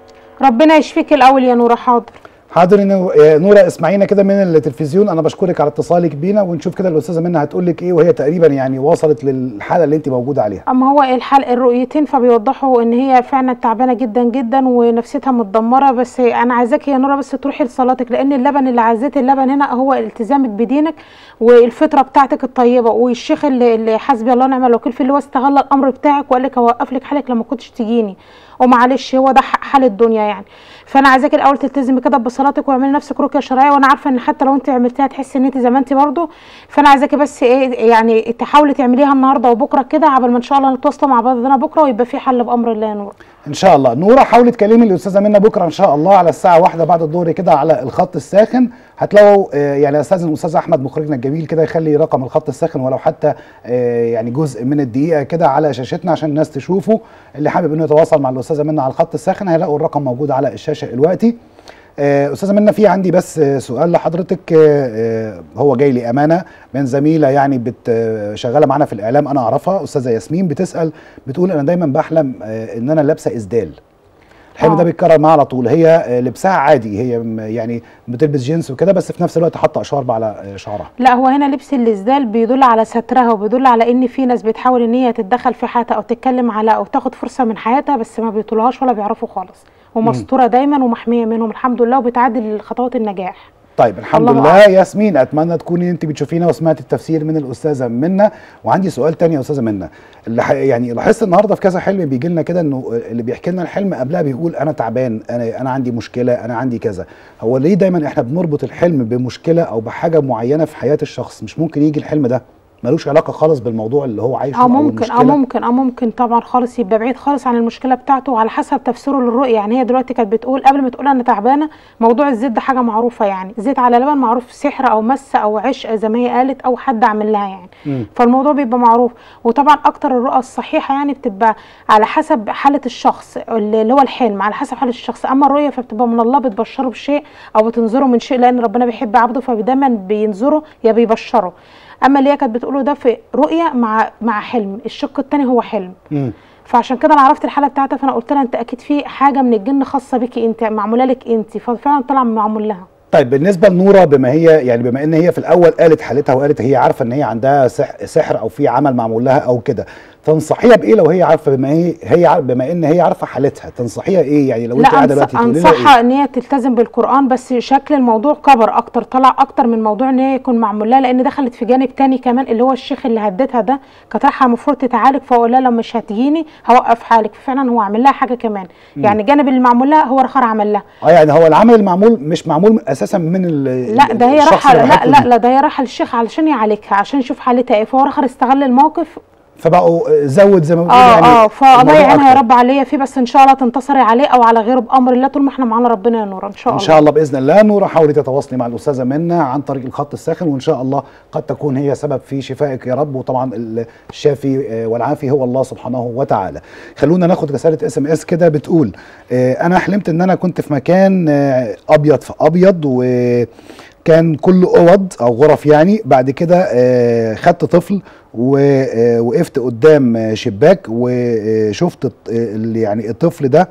ربنا يشفيك الاول يا نوره حاضر حاضر يا نو- يا نوره اسمعينا كده من التلفزيون انا بشكرك على اتصالك بينا ونشوف كده الاستاذه منى هتقول لك ايه وهي تقريبا يعني وصلت للحاله اللي انت موجوده عليها اما هو الحلق الرؤيتين فبيوضحوا ان هي فعلا تعبانه جدا جدا ونفسيتها متدمره بس انا عايزاكي يا نوره بس تروحي لصلاتك لان اللبن اللي عزيت اللبن هنا هو التزامك بدينك والفطره بتاعتك الطيبه والشيخ اللي, اللي حسبي الله ونعم الوكيل فيه اللي هو استغل الامر بتاعك وقال لك هوقف لك حالك لما كنتش تجيني ومعلش هو ده ح- حال الدنيا يعني فانا عايزاكي الاول تلتزمي كده بصلاتك واعملي نفسك رقيه شرعيه وانا عارفه ان حتى لو انت عملتيها تحسي ان انت زي ما انت برضه فانا عايزاكي بس ايه يعني تحاولي تعمليها النهارده وبكره كده عبال ما ان شاء الله نتواصل مع بعضنا بكره ويبقى في حل بامر الله يا نور ان شاء الله نوره حاولي تكلمي الاستاذه منى بكره ان شاء الله على الساعه واحدة بعد الظهر كده على الخط الساخن هتلاقوا آه، يعني استاذن الاستاذ احمد مخرجنا الجميل كده يخلي رقم الخط الساخن ولو حتى آه، يعني جزء من الدقيقه كده على شاشتنا عشان الناس تشوفه اللي حابب انه يتواصل مع الاستاذه منى على الخط الساخن هيلاقوا الرقم موجود على الشاشه دلوقتي آه، استاذه منى في عندي بس آه، سؤال لحضرتك آه، آه، هو جاي لي امانه من زميله يعني بت آه، شغاله معانا في الاعلام انا اعرفها استاذه ياسمين بتسال بتقول انا دايما بحلم آه، ان انا لابسه اسدال الحلم ده آه. بيتكرر معاها على طول هي آه، لبسها عادي هي م- يعني بتلبس جينز وكده بس في نفس الوقت حاطه اشارب على آه، شعرها لا هو هنا لبس الاسدال بيدل على سترها وبيدل على ان في ناس بتحاول ان هي تتدخل في حياتها او تتكلم على او تاخد فرصه من حياتها بس ما بيطولهاش ولا بيعرفوا خالص ومستوره دايما ومحميه منهم الحمد لله وبتعدي خطوات النجاح طيب الحمد الله لله أعلم. ياسمين اتمنى تكوني انت بتشوفينا وسمعتي التفسير من الاستاذه منى وعندي سؤال تاني يا استاذه منى اللي ح- يعني لاحظت النهارده في كذا حلم بيجي لنا كده انه اللي بيحكي لنا الحلم قبلها بيقول انا تعبان انا انا عندي مشكله انا عندي كذا هو ليه دايما احنا بنربط الحلم بمشكله او بحاجه معينه في حياه الشخص مش ممكن يجي الحلم ده ملوش علاقه خالص بالموضوع اللي هو عايشه اه ممكن اه المشكلة؟ ممكن اه ممكن طبعا خالص يبقى بعيد خالص عن المشكله بتاعته وعلى حسب تفسيره للرؤيه يعني هي دلوقتي كانت بتقول قبل ما تقول انا تعبانه موضوع الزيت ده حاجه معروفه يعني زيت على لبن معروف سحر او مس او عشق زي ما هي قالت او حد عامل لها يعني مم. فالموضوع بيبقى معروف وطبعا اكتر الرؤى الصحيحه يعني بتبقى على حسب حاله الشخص اللي هو الحلم على حسب حاله الشخص اما الرؤيه فبتبقى من الله بتبشره بشيء او بتنذره من شيء لان ربنا بيحب عبده فدايما بينذره يا بيبشره اما اللي هي كانت بتقوله ده في رؤيه مع مع حلم الشق التاني هو حلم مم. فعشان كده انا عرفت الحاله بتاعتها فانا قلت لها انت اكيد في حاجه من الجن خاصه بيكي انت معموله لك انت ففعلا طلع معمول لها طيب بالنسبه لنوره بما هي يعني بما ان هي في الاول قالت حالتها وقالت هي عارفه ان هي عندها سح- سحر او في عمل معمول لها او كده تنصحيها بايه لو هي عارفه بما هي هي عار- بما ان هي عارفه حالتها تنصحيها ايه يعني لو انت لا قاعده أنص- دلوقتي تقولي لها انصحها ايه ان هي تلتزم بالقران بس شكل الموضوع كبر اكتر طلع اكتر من موضوع ان هي يكون معمول لها لان دخلت في جانب تاني كمان اللي هو الشيخ اللي هددها ده كانت رايحه المفروض تتعالج فاقول لها لو مش هتجيني هوقف حالك ففعلا هو عامل لها حاجه كمان يعني الجانب اللي معمول لها هو رخر عمل لها اه يعني هو العمل المعمول مش معمول اساسا من ال لا ده هي الشخص رايحه اللي لا بعته لا دي. لا ده هي رايحه للشيخ علشان يعالجها عشان يشوف حالتها ايه فهو رخر استغل الموقف فبقوا زود زي ما بيقولوا اه يعني اه فقضايا الموضوع عينها يا أكتر. رب عليا فيه بس ان شاء الله تنتصري عليه او على غيره بامر الله طول ما احنا معانا ربنا يا نور ان شاء ان الله شاء الله باذن الله نوره حاولي تتواصلي مع الاستاذه منى عن طريق الخط الساخن وان شاء الله قد تكون هي سبب في شفائك يا رب وطبعا الشافي آه، والعافي هو الله سبحانه وتعالى خلونا ناخد رساله اس ام اس كده بتقول آه، انا حلمت ان انا كنت في مكان آه، ابيض في ابيض وكان كله اوض او غرف يعني بعد كده آه، خدت طفل ووقفت قدام آه، شباك وشفت الط- اللي يعني الطفل ده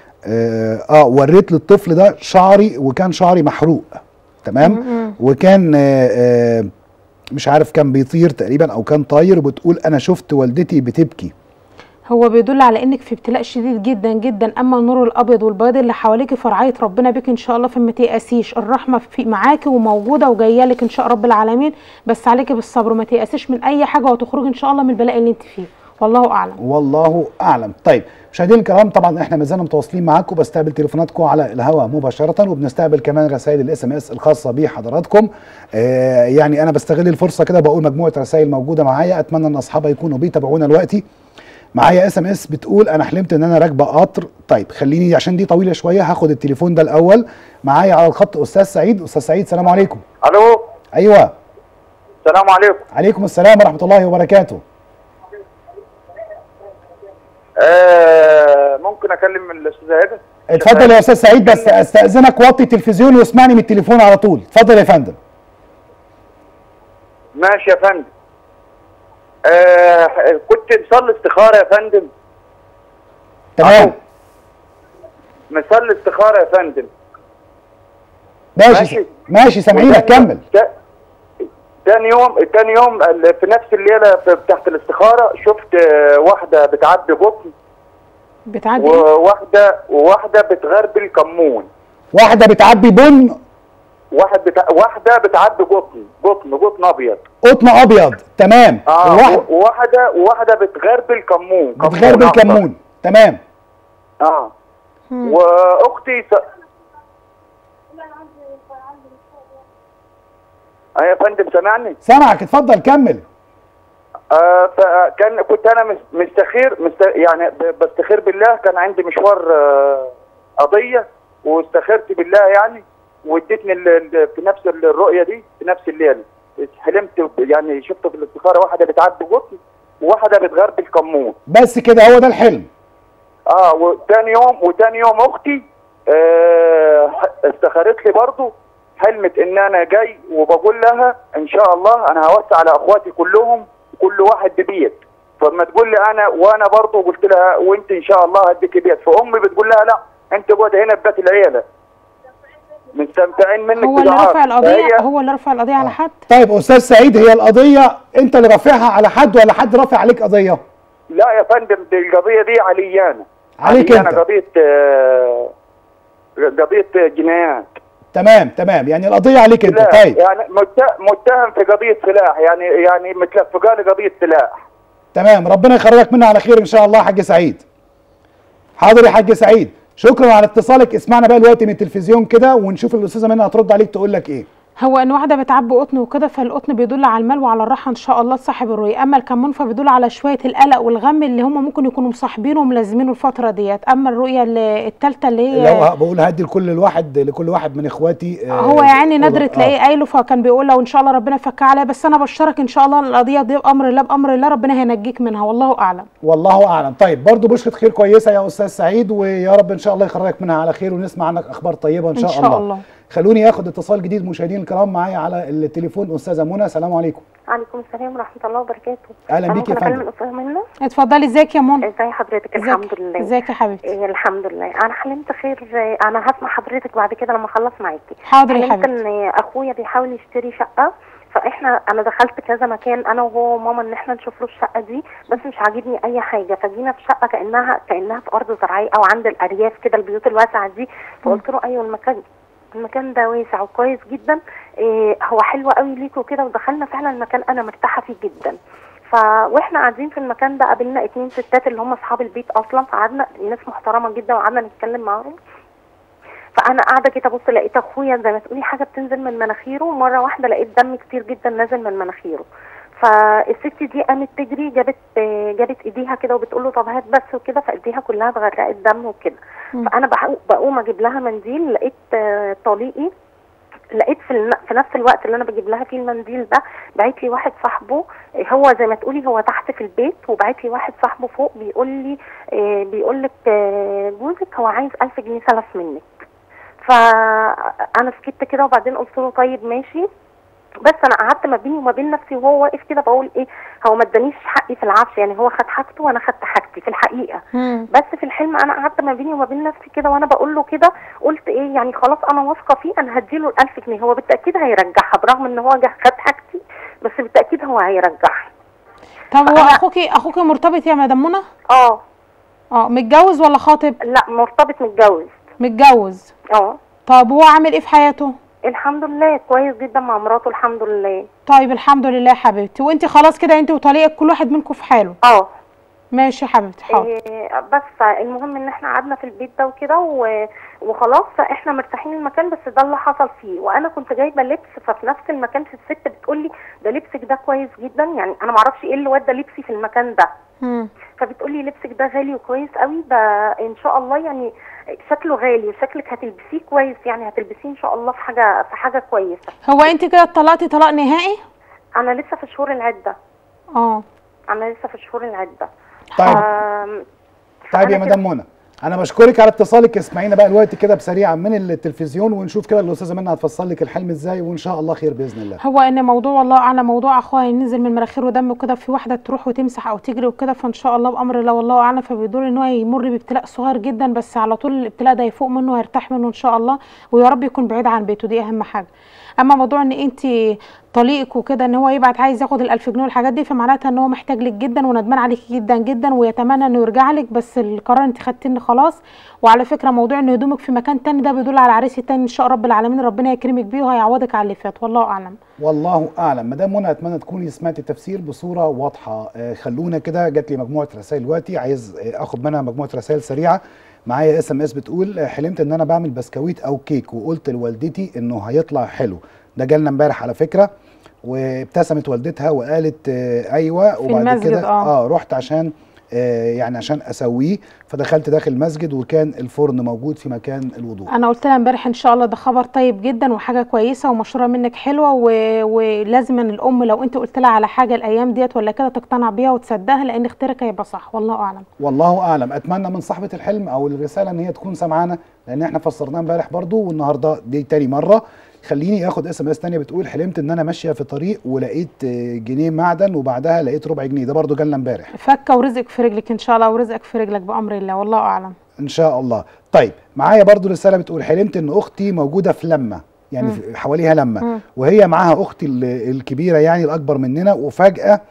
اه آه، وريت للطفل ده شعري وكان شعري محروق تمام وكان آه آه مش عارف كان بيطير تقريبا او كان طاير وبتقول انا شفت والدتي بتبكي هو بيدل على انك في ابتلاء شديد جدا جدا اما النور الابيض والبياض اللي حواليك فرعايه ربنا بك ان شاء الله فما تيأسيش الرحمه في معاكي وموجوده وجايه لك ان شاء رب العالمين بس عليكي بالصبر وما تيأسيش من اي حاجه وتخرجي ان شاء الله من البلاء اللي انت فيه والله اعلم والله اعلم طيب مشاهدينا الكرام طبعا احنا ما زلنا متواصلين معاكم بستقبل تليفوناتكم على الهواء مباشره وبنستقبل كمان رسائل الاس ام اس الخاصه بحضراتكم آه يعني انا بستغل الفرصه كده بقول مجموعه رسائل موجوده معايا اتمنى ان اصحابها يكونوا بيتابعونا دلوقتي معايا اس ام اس بتقول انا حلمت ان انا راكبه قطر طيب خليني عشان دي طويله شويه هاخد التليفون ده الاول معايا على الخط استاذ سعيد استاذ سعيد السلام عليكم الو ايوه السلام عليكم عليكم السلام ورحمه الله وبركاته آه ممكن اكلم الاستاذه هدى اتفضل يا استاذ سعيد بس استاذنك وطي التلفزيون واسمعني من التليفون على طول اتفضل يا فندم ماشي يا فندم آه كنت مصلي استخاره يا فندم تمام مصلي استخاره يا فندم ماشي ماشي. ماشي سامعينك كمل تا- تاني يوم تاني يوم ال- في نفس الليله في- تحت الاستخاره شفت آه، واحده بتعبي قطن بتعدي وواحده وواحده بتغربل كمون واحده بتعبي بن واحد بتا... واحده بتعبي قطن قطن قطن ابيض قطن ابيض تمام اه وواحد و- وواحده وواحده بتغربل كمون بتغربل أخضر. كمون تمام اه واختي س... اه يا فندم سامعني سامعك اتفضل كمل آه فكان كنت انا مس- مستخير مست... يعني ب- بستخير بالله كان عندي مشوار آه قضيه واستخرت بالله يعني وادتني ال... ال... في نفس الرؤيه دي في نفس الليله حلمت يعني شفت في الاستخاره واحده بتعدي قطن وواحده بتغربل كمون بس كده هو ده الحلم اه وتاني يوم وتاني يوم اختي آه استخارت لي برضو حلمت ان انا جاي وبقول لها ان شاء الله انا هوسع على اخواتي كلهم كل واحد ببيت فلما تقول لي انا وانا برضو قلت لها وانت ان شاء الله هديك بيت فامي بتقول لها لا انت قعد هنا ببيت العيله مستمتعين منك هو اللي بدعاء. رفع القضيه فهي- هو اللي رفع القضيه على حد طيب استاذ سعيد هي القضيه انت اللي رافعها على حد ولا حد رافع عليك قضيه لا يا فندم دي القضيه دي علي انا عليك علي أنت. انا قضيه آه، قضيه جنايات تمام تمام يعني القضيه عليك انت سلاح طيب يعني مت- متهم في قضيه سلاح يعني يعني متلفقه لي قضيه سلاح تمام ربنا يخرجك منها على خير ان شاء الله يا حاج سعيد حاضر يا حاج سعيد شكرا على اتصالك اسمعنا بقى دلوقتي من التلفزيون كده ونشوف الاستاذه منى هترد عليك تقول لك ايه هو ان واحده بتعبي قطن وكده فالقطن بيدل على المال وعلى الراحه ان شاء الله صاحب الرؤيه اما الكمون فبيدل على شويه القلق والغم اللي هم ممكن يكونوا مصاحبينه وملازمينه الفتره ديت اما الرؤيه الثالثه اللي هي لو بقول هدي لكل الواحد لكل واحد من اخواتي آه، هو يعني أوضة. نادر آه. تلاقيه قايله فكان بيقول لو ان شاء الله ربنا فكها عليا بس انا بشرك ان شاء الله القضيه دي بامر الله بامر الله ربنا هينجيك منها والله اعلم والله اعلم طيب برضو بشرة خير كويسه يا استاذ سعيد ويا رب ان شاء الله يخرجك منها على خير ونسمع عنك اخبار طيبه ان ان شاء, شاء الله خلوني اخد اتصال جديد مشاهدينا الكرام معايا على التليفون استاذه منى السلام عليكم عليكم السلام ورحمه الله وبركاته اهلا أنا بيك يا ممكن اكلم فندم الاستاذه منى اتفضلي ازيك يا منى ازي حضرتك ازيك؟ الحمد لله ازيك يا حبيبتي إيه الحمد لله انا حلمت خير إيه، انا هسمع حضرتك بعد كده لما اخلص معاكي حاضر يا حلمت حبيبتي ان اخويا بيحاول يشتري شقه فاحنا انا دخلت كذا مكان انا وهو وماما ان احنا نشوف له الشقه دي بس مش عاجبني اي حاجه فجينا في شقه كانها كانها في ارض زراعيه او عند الارياف كده البيوت الواسعه دي فقلت له ايوه المكان المكان ده واسع وكويس جدا إيه هو حلو قوي ليك وكده ودخلنا فعلا المكان انا مرتاحه فيه جدا ف واحنا قاعدين في المكان ده قابلنا اتنين ستات اللي هم اصحاب البيت اصلا فقعدنا ناس محترمه جدا وقعدنا نتكلم معاهم فانا قاعده كده بص لقيت اخويا زي ما تقولي حاجه بتنزل من مناخيره مره واحده لقيت دم كتير جدا نازل من مناخيره فالست دي قامت تجري جابت آه، جابت ايديها كده وبتقول له طب هات بس وكده فايديها كلها اتغرقت دم وكده مم. فانا بحو- بقوم اجيب لها منديل لقيت آه، طليقي لقيت في, الن... في نفس الوقت اللي انا بجيب لها فيه المنديل ده بعت لي واحد صاحبه آه، هو زي ما تقولي هو تحت في البيت وبعت لي واحد صاحبه فوق بيقول لي آه، بيقول لك آه، جوزك هو عايز 1000 جنيه سلف منك فانا سكت كده وبعدين قلت له طيب ماشي بس انا قعدت ما بيني وما بين نفسي وهو واقف كده بقول ايه هو ما ادانيش حقي في العفش يعني هو خد حاجته وانا خدت حاجتي في الحقيقه مم. بس في الحلم انا قعدت ما بيني وما بين نفسي كده وانا بقول له كده قلت ايه يعني خلاص انا واثقه فيه انا هديله ال 1000 جنيه هو بالتاكيد هيرجعها برغم ان هو جه خد حاجتي بس بالتاكيد هو هيرجعها طب هو فأنا- اخوكي اخوكي مرتبط يا مدام منى اه اه متجوز ولا خاطب لا مرتبط متجوز متجوز اه طب هو عامل ايه في حياته الحمد لله كويس جدا مع مراته الحمد لله طيب الحمد لله يا حبيبتي وانت خلاص كده انت وطليقك كل واحد منكم في حاله اه ماشي يا حبيبتي حاضر إيه بس المهم ان احنا قعدنا في البيت ده وكده و- وخلاص احنا مرتاحين المكان بس ده اللي حصل فيه وانا كنت جايبه لبس ففي نفس المكان في الست بتقول لي ده لبسك ده كويس جدا يعني انا معرفش ايه اللي ودى لبسي في المكان ده مم. فبتقول لي لبسك ده غالي وكويس قوي ده ان شاء الله يعني شكله غالي وشكلك هتلبسيه كويس يعني هتلبسيه ان شاء الله في حاجه في حاجه كويسه هو انت كده اتطلقتي طلاق نهائي انا لسه في شهور العده اه انا لسه في شهور العده طيب آم، طيب يا أنا مدام منى انا بشكرك على اتصالك اسمعينا بقى الوقت كده بسريعا من التلفزيون ونشوف كده الاستاذه منى هتفصل لك الحلم ازاي وان شاء الله خير باذن الله هو ان موضوع والله اعلم موضوع اخوها ينزل من مناخيره دم وكده في واحده تروح وتمسح او تجري وكده فان شاء الله بامر الله والله اعلم فبيدور ان هو يمر بابتلاء صغير جدا بس على طول الابتلاء ده يفوق منه ويرتاح منه ان شاء الله ويا رب يكون بعيد عن بيته دي اهم حاجه اما موضوع ان انت طليقك وكده ان هو يبعت عايز ياخد ال1000 جنيه والحاجات دي فمعناتها ان هو محتاج لك جدا وندمان عليكي جدا جدا ويتمنى انه يرجع لك بس القرار انت خدتيه خلاص وعلى فكره موضوع ان هدومك في مكان تاني ده بيدل على العريس التاني ان شاء رب العالمين ربنا يكرمك بيه وهيعوضك على اللي فات والله اعلم والله اعلم مدام منى اتمنى تكوني سمعتي التفسير بصوره واضحه آه، خلونا كده جات لي مجموعه رسائل دلوقتي عايز آه، اخد منها مجموعه رسائل سريعه معايا اس ام اس بتقول آه، حلمت ان انا بعمل بسكويت او كيك وقلت لوالدتي انه هيطلع حلو ده جالنا امبارح على فكره وابتسمت والدتها وقالت آه، ايوه وبعد المسجد، كده آه. اه رحت عشان آه، يعني عشان اسويه فدخلت داخل المسجد وكان الفرن موجود في مكان الوضوء انا قلت لها امبارح ان شاء الله ده خبر طيب جدا وحاجه كويسه ومشوره منك حلوه و... ولازم ان الام لو انت قلت لها على حاجه الايام ديت ولا كده تقتنع بيها وتصدقها لان اختيارك هيبقى صح والله اعلم والله اعلم اتمنى من صاحبه الحلم او الرساله ان هي تكون سامعانا لان احنا فسرناه امبارح برضو والنهارده دي تاني مره خليني اخد اس ام اس تانيه بتقول حلمت ان انا ماشيه في طريق ولقيت آه، جنيه معدن وبعدها لقيت ربع جنيه ده برضو جالنا امبارح فكه ورزقك في رجلك ان شاء الله ورزقك في رجلك بامر الله والله اعلم ان شاء الله طيب معايا برضو رساله بتقول حلمت ان اختي موجوده في لمه يعني مم. في- حواليها لمه مم. وهي معاها اختي ال- الكبيره يعني الاكبر مننا وفجاه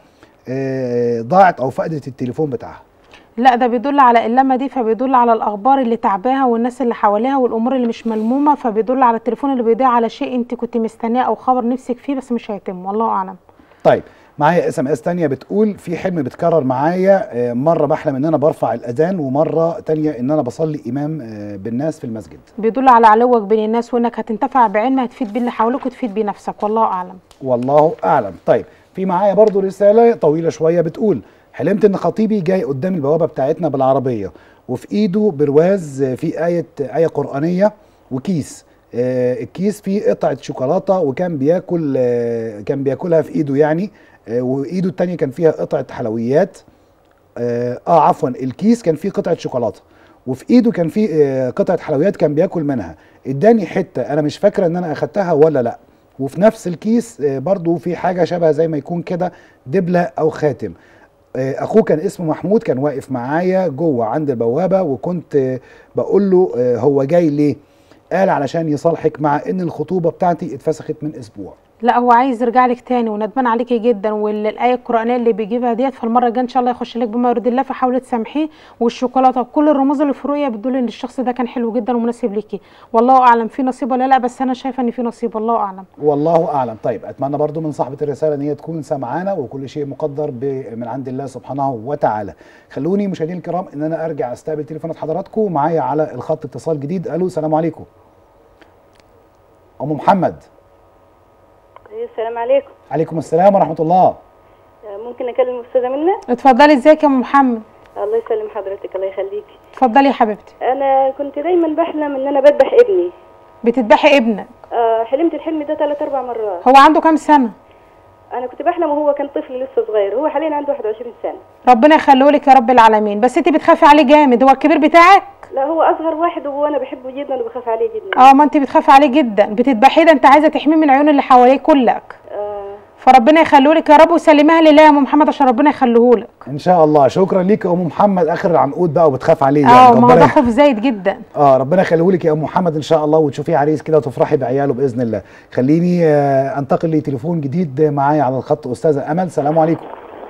آه، ضاعت او فقدت التليفون بتاعها لا ده بيدل على اللمه دي فبيدل على الاخبار اللي تعباها والناس اللي حواليها والامور اللي مش ملمومه فبيدل على التليفون اللي بيضيع على شيء انت كنت مستنيه او خبر نفسك فيه بس مش هيتم والله اعلم طيب معايا اس ام اس تانية بتقول في حلم بيتكرر معايا آه، مره بحلم ان انا برفع الاذان ومره تانية ان انا بصلي امام آه، بالناس في المسجد بيدل على علوك بين الناس وانك هتنتفع بعلم هتفيد بيه اللي حواليك وتفيد بيه نفسك والله اعلم والله اعلم طيب في معايا برضو رساله طويله شويه بتقول حلمت ان خطيبي جاي قدام البوابه بتاعتنا بالعربيه وفي ايده برواز آه، فيه ايه ايه قرانيه وكيس آه، الكيس فيه قطعه شوكولاته وكان بياكل آه، كان بياكلها في ايده يعني آه، وايده التانية كان فيها قطعه حلويات اه آه، عفوا الكيس كان فيه قطعه شوكولاته وفي ايده كان في آه، قطعه حلويات كان بياكل منها اداني حته انا مش فاكره ان انا اخدتها ولا لا وفي نفس الكيس آه، برضو في حاجه شبه زي ما يكون كده دبله او خاتم آه، اخوه كان اسمه محمود كان واقف معايا جوه عند البوابه وكنت آه، بقول له آه، هو جاي ليه قال علشان يصالحك مع ان الخطوبه بتاعتي اتفسخت من اسبوع لا هو عايز يرجع لك تاني وندمان عليكي جدا والايه القرانيه اللي بيجيبها ديت فالمره الجايه ان شاء الله يخش لك بما يرضي الله فحاولي تسامحيه والشوكولاته وكل الرموز اللي في الرؤيه بتدل ان الشخص ده كان حلو جدا ومناسب ليكي والله اعلم في نصيب ولا لا بس انا شايفه ان في نصيب والله اعلم والله اعلم طيب اتمنى برضو من صاحبه الرساله ان هي تكون سمعانا وكل شيء مقدر ب- من عند الله سبحانه وتعالى خلوني مشاهدينا الكرام ان انا ارجع استقبل تليفونات حضراتكم معايا على الخط اتصال جديد الو السلام عليكم ام محمد السلام عليكم عليكم السلام ورحمه الله ممكن اكلم الاستاذه منى اتفضلي ازيك يا ام محمد الله يسلم حضرتك الله يخليكي اتفضلي يا حبيبتي انا كنت دايما بحلم ان انا بذبح ابني بتذبحي ابنك آه حلمت الحلم ده ثلاث اربع مرات هو عنده كام سنه انا كنت بحلم وهو كان طفل لسه صغير هو حاليا عنده 21 سنه ربنا يخليه لك يا رب العالمين بس انت بتخافي عليه جامد هو الكبير بتاعك لا هو اصغر واحد وانا بحبه جدا وبخاف عليه جدا اه ما انت بتخافي عليه جدا بتذبحيه ده انت عايزه تحميه من عيون اللي حواليه كلك آه فربنا يخليه لك يا رب وسلمها لله يا ام محمد عشان ربنا يخليه لك ان شاء الله شكرا ليك يا ام محمد اخر العنقود بقى وبتخاف عليه اه ما هو ده ربنا خوف زايد جدا اه ربنا يخليه لك يا ام محمد ان شاء الله وتشوفيه عريس كده وتفرحي بعياله باذن الله خليني آه انتقل لتليفون جديد معايا على الخط استاذه امل سلام عليكم